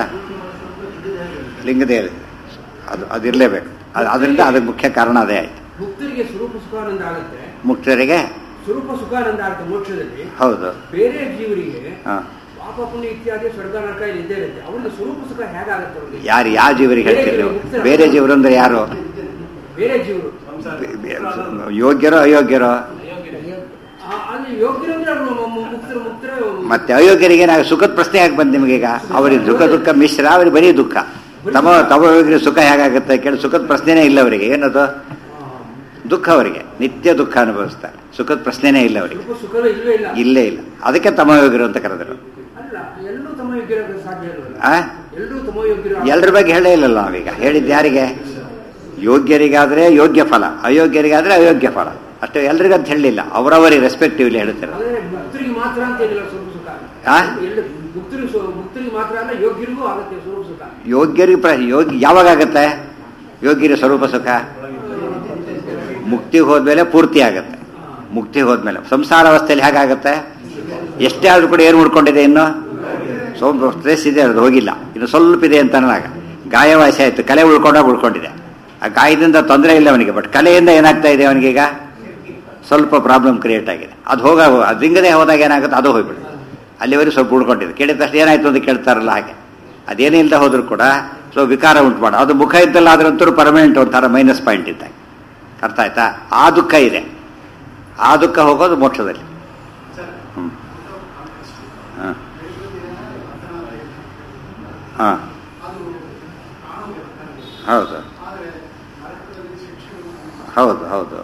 ಲಿಂಗದೇ ಇದೆ. ಅದು ಅದಿರಲೇಬೇಕು ಅದು ಅದರಿಂದ ಅದಕ್ಕೆ ಮುಖ್ಯ ಕಾರಣ ಅದೇ ಆಯ್ತು ಮುಕ್ತರಿಗೆ ಸ್ವರೂಪ ಸುಖಾನಂದ ಆಗುತ್ತೆ ಮುಕ್ತರಿಗೆ ಸ್ವರೂಪ ಸುಖಾನಂದ ಆಗುತ್ತೆ ಮೋಕ್ಷದಲ್ಲಿ ಹೌದು ಬೇರೆ ಜೀವರಿಗೆ ಹಾಂ ಪಾಪ ಪುಣ್ಯ ಇತ್ಯಾದಿ ಸ್ವರ್ಗ ನರಕ ಇಲ್ಲಿ ಇದ್ದೇ ಇರುತ್ತೆ ಅವ್ರಿಗೆ ಸ್ವರೂಪ ಸುಖ ಹೇಗಾಗುತ್ತೆ ಅವ್ರಿಗೆ ಯಾರು ಯಾವ ಜೀವರಿಗೆ ಹೇಳ್ತೀರಿ ನೀವು ಬೇರೆ ಜೀವರು ಅಂದ್ರೆ ಯಾರು ಬೇರೆ ಜೀವರು ಬೆ- ಬೆ- ಯೋಗ್ಯರೋ ಅಯೋಗ್ಯರೋ ಆ- ಅಲ್ಲಿ ಯೋಗ್ಯರು ಅಂದ್ರೆ ಅವ್ರು ಮ- ಮ- ಮುಕ್ತರು ಮುಕ್ತರು ಮತ್ತೆ ಅಯೋಗ್ಯರಿಗೆ ನಾವು ಸುಖದ ಪ್ರಶ್ನೆ ಯಾಕೆ ಬಂದು ನಿಮಗೀಗ ಅವರಿಗೆ ದುಃಖ ದುಃಖ ಮಿಶ್ರ ಅವ್ರಿಗೆ ಬರೀ ದುಃಖ ತಮ್ಮ ತಮ್ಮ ಯೋಗ್ಯರಿಗೆ ಸುಖ ಹೇಗಾಗುತ್ತೆ ಕೇಳಿ ಸುಖದ ಪ್ರಶ್ನೆನೇ ಇಲ್ಲ ಅವರಿಗೆ ಏನದು ದುಃಖ ಅವರಿಗೆ ನಿತ್ಯ ದುಃಖ ಅನುಭವಿಸ್ತಾರೆ ಸುಖದ ಪ್ರಶ್ನೆನೇ ಇಲ್ಲ ಅವರಿಗೆ ಸ್ವರೂಪ ಸುಖವೇ ಇಲ್ವೇ ಇಲ್ಲ ಇಲ್ಲೇ ಇಲ್ಲ ಅದಕ್ಕೆ ತಮ್ಮ ಯೋಗ್ಯರು ಅಂತ ಕರೆದರು ಅಲ್ಲ ಎಲ್ಲರೂ ತಮ್ಮ ಯೋಗ್ಯರಾಗ ಸಾಧ್ಯ ಇಲ್ವಲ್ಲ ಆ ಎಲ್ಲರೂ ತಮ್ಮ ಯೋಗ್ಯರು ಎಲ್ಲರ ಬಗ್ಗೆ ಹೇಳೇ ಇಲ್ಲಲ್ಲ ನಾವೀಗ ಹೇಳಿದ್ದು ಯಾರಿಗೆ ಯೋಗ್ಯರಿಗಾದ್ರೆ ಯೋಗ್ಯ ಫಲ ಅಯೋಗ್ಯರಿಗಾದ್ರೆ ಅಯೋಗ್ಯ ಫಲ ಅಷ್ಟೇ ಎಲ್ರಿಗಂತ ಹೇಳಲಿಲ್ಲ ಅವರವರಿಗೆ ರೆಸ್ಪೆಕ್ಟಿವ್ಲಿ ಹೇಳ್ತಾರೆ ಆದ್ರೆ ಮುಕ್ತರಿಗೆ ಮಾತ್ರ ಅಂತ ಏನಿಲ್ಲ ಸ್ವರೂಪ ಸುಖ ಆ? ಎಲ್ಲ ಮುಕ್ತರಿಗೆ ಸ್ವ- ಮುಕ್ತರಿಗೆ ಮಾತ್ರ ಅಲ್ಲ ಯೋಗ್ಯರಿಗೂ ಆಗುತ್ತೆ ಸ್ವರೂಪ ಸುಖ ಯೋಗ್ಯರಿಗೆ ಪ್ರ ಯೋಗ್ಯ ಯಾವಾಗ ಆಗುತ್ತೆ ಯೋಗ್ಯರ ಸ್ವರೂಪ ಸುಖ ಮುಕ್ತಿಗೆ ಹೋದ್ಮೇಲೆ ಪೂರ್ತಿ ಆಗುತ್ತೆ ಮುಕ್ತಿಗೆ ಹೋದ್ಮೇಲೆ ಸಂಸಾರ ಅವಸ್ಥೆಯಲ್ಲಿ ಹೇಗಾಗುತ್ತೆ ಎಷ್ಟೇ ಆದ್ರೂ ಕೂಡ ಏನು ಉಳ್ಕೊಂಡಿದೆ ಇನ್ನು ಸ್ವಲ್ಪ ಸ್ಟ್ರೆಸ್ ಇದೆ ಅದು ಹೋಗಿಲ್ಲ ಇನ್ನು ಸ್ವಲ್ಪ ಇದೆ ಅಂತ ಅನ್ನೋದಾಗ ಗಾಯವಾಸಿ ಆಯ್ತು ಕಲೆ ಉಳ್ಕೊಂಡಾಗ ಉಳ್ಕೊಂಡಿದೆ ಆ ಗಾಯದಿಂದ ತೊಂದರೆ ಇಲ್ಲ ಅವನಿಗೆ ಬಟ್ ಕಲೆಯಿಂದ ಏನಾಗ್ತಾ ಇದೆ ಅವನಿಗೀಗ ಸ್ವಲ್ಪ ಪ್ರಾಬ್ಲಮ್ ಕ್ರಿಯೇಟ್ ಆಗಿದೆ ಅದು ಹೋಗ ಅದು ಲಿಂಗದೇ ಹೋದಾಗ ಏನಾಗುತ್ತೆ ಅದು ಹೋಗ್ಬಿಡುತ್ತೆ ಅಲ್ಲಿವರೆಗೆ ಸ್ವಲ್ಪ ಉಳ್ಕೊಂಡಿದೆ ಕೇಳಿದ ತಕ್ಷಣ ಏನಾಯ್ತು ಅಂತ ಕೇಳ್ತಾರಲ್ಲ ಹಾಗೆ ಅದೇನೇ ಇಲ್ಲದೆ ಹೋದ್ರೂ ಕೂಡ ಸೊ ವಿಕಾರ ಉಂಟು ಮಾಡ ಅದು ಮುಖ ಇದ್ದಲ್ಲ ಅದ್ರಂತೂ ಪರ್ಮನೆಂಟ್ ಒಂಥರ ಮೈನಸ್ ಪಾಯಿಂಟ್ ಇದ್ದಾಗ ಅರ್ಥ ಆಯ್ತಾ ಆ ದುಃಖ ಇದೆ ಆ ದುಃಖ ಹೋಗೋದು ಮೋಕ್ಷದಲ್ಲಿ ಹ್ಮ್ ಹಾಂ ಹಾಂ ಹೌದು ಹೌದು ಹೌದು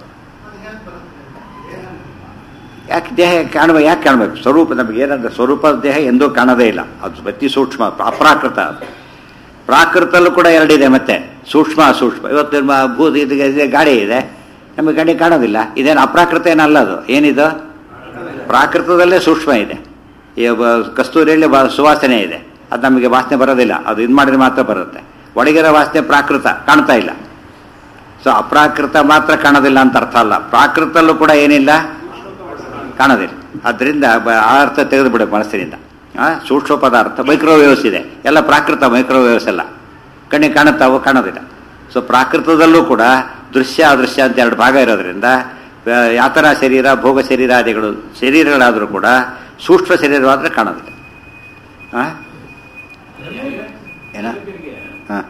ಯಾಕೆ ದೇಹ ಕಾಣುವ ಯಾಕೆ ಕಾಣಬೇಕು ಸ್ವರೂಪ ನಮಗೆ ಏನಂದ್ರೆ ಸ್ವರೂಪದ ದೇಹ ಎಂದೂ ಕಾಣೋದೇ ಇಲ್ಲ ಅದು ಅತಿ ಸೂಕ್ಷ್ಮ ಅಪ್ರಾಕೃತ ಅದು ಪ್ರಾಕೃತಲ್ಲೂ ಕೂಡ ಎರಡಿದೆ ಮತ್ತೆ ಸೂಕ್ಷ್ಮ ಅಸೂಕ್ಷ್ಮ ಇವತ್ತು ನಮ್ಮ ಬೂದಿ ಇದು ಇದೆ, ಗಾಡಿ ಇದೆ ನಮಗೆ ಗಾಡಿ ಕಾಣೋದಿಲ್ಲ ಇದೇನು ಅಪ್ರಾಕೃತ ಏನಲ್ಲ ಅದು ಏನಿದು ಪ್ರಾಕೃತದಲ್ಲೇ ಸೂಕ್ಷ್ಮ ಇದೆ ಈ ಬ- ಕಸ್ತೂರಿಯಲ್ಲಿ ಬ- ಸುವಾಸನೆ ಇದೆ ಅದು ನಮಗೆ ವಾಸನೆ ಬರೋದಿಲ್ಲ ಅದು ಇದು ಮಾಡಿದ್ರೆ ಮಾತ್ರ ಬರುತ್ತೆ ಒಳಗಿರೋ ವಾಸನೆ ಪ್ರಾಕೃತ ಕಾಣ್ತಾ ಇಲ್ಲ ಸೊ ಅಪ್ರಾಕೃತ ಮಾತ್ರ ಕಾಣೋದಿಲ್ಲ ಅಂತ ಅರ್ಥ ಅಲ್ಲ ಪ್ರಾಕೃತಲ್ಲೂ ಕೂಡ ಏನಿಲ್ಲ ಕಾಣೋದಿಲ್ಲ ಅದರಿಂದ ಆ ಅರ್ಥ ತೆಗೆದು ಬಿಡಬೇಕು ಮನಸ್ಸಿನಿಂದ ಆ, ಸೂಕ್ಷ್ಮ ಪದಾರ್ಥ ಮೈಕ್ರೋವೇವ್ಸ್ ಇದೆ ಎಲ್ಲ ಪ್ರಾಕೃತ ಮೈಕ್ರೋವೇವ್ಸ್ ಎಲ್ಲ ಕಣ್ಣಿಗೆ ಕಾಣುತ್ತಾವು ಕಾಣೋದಿಲ್ಲ ಸೊ ಪ್ರಾಕೃತದಲ್ಲೂ ಕೂಡ ದೃಶ್ಯ ಅದೃಶ್ಯ ಅಂತ ಎರಡು ಭಾಗ ಇರೋದ್ರಿಂದ ಆ, ಯಾತನ ಶರೀರ ಭೋಗ ಶರೀರಾದಿಗಳು ಶರೀರಗಳಾದರೂ ಕೂಡ ಸೂಕ್ಷ್ಮ ಶರೀರವಾದರೆ ಕಾಣೋದಿಲ್ಲ ಆ? ಏನ ಹಾಂ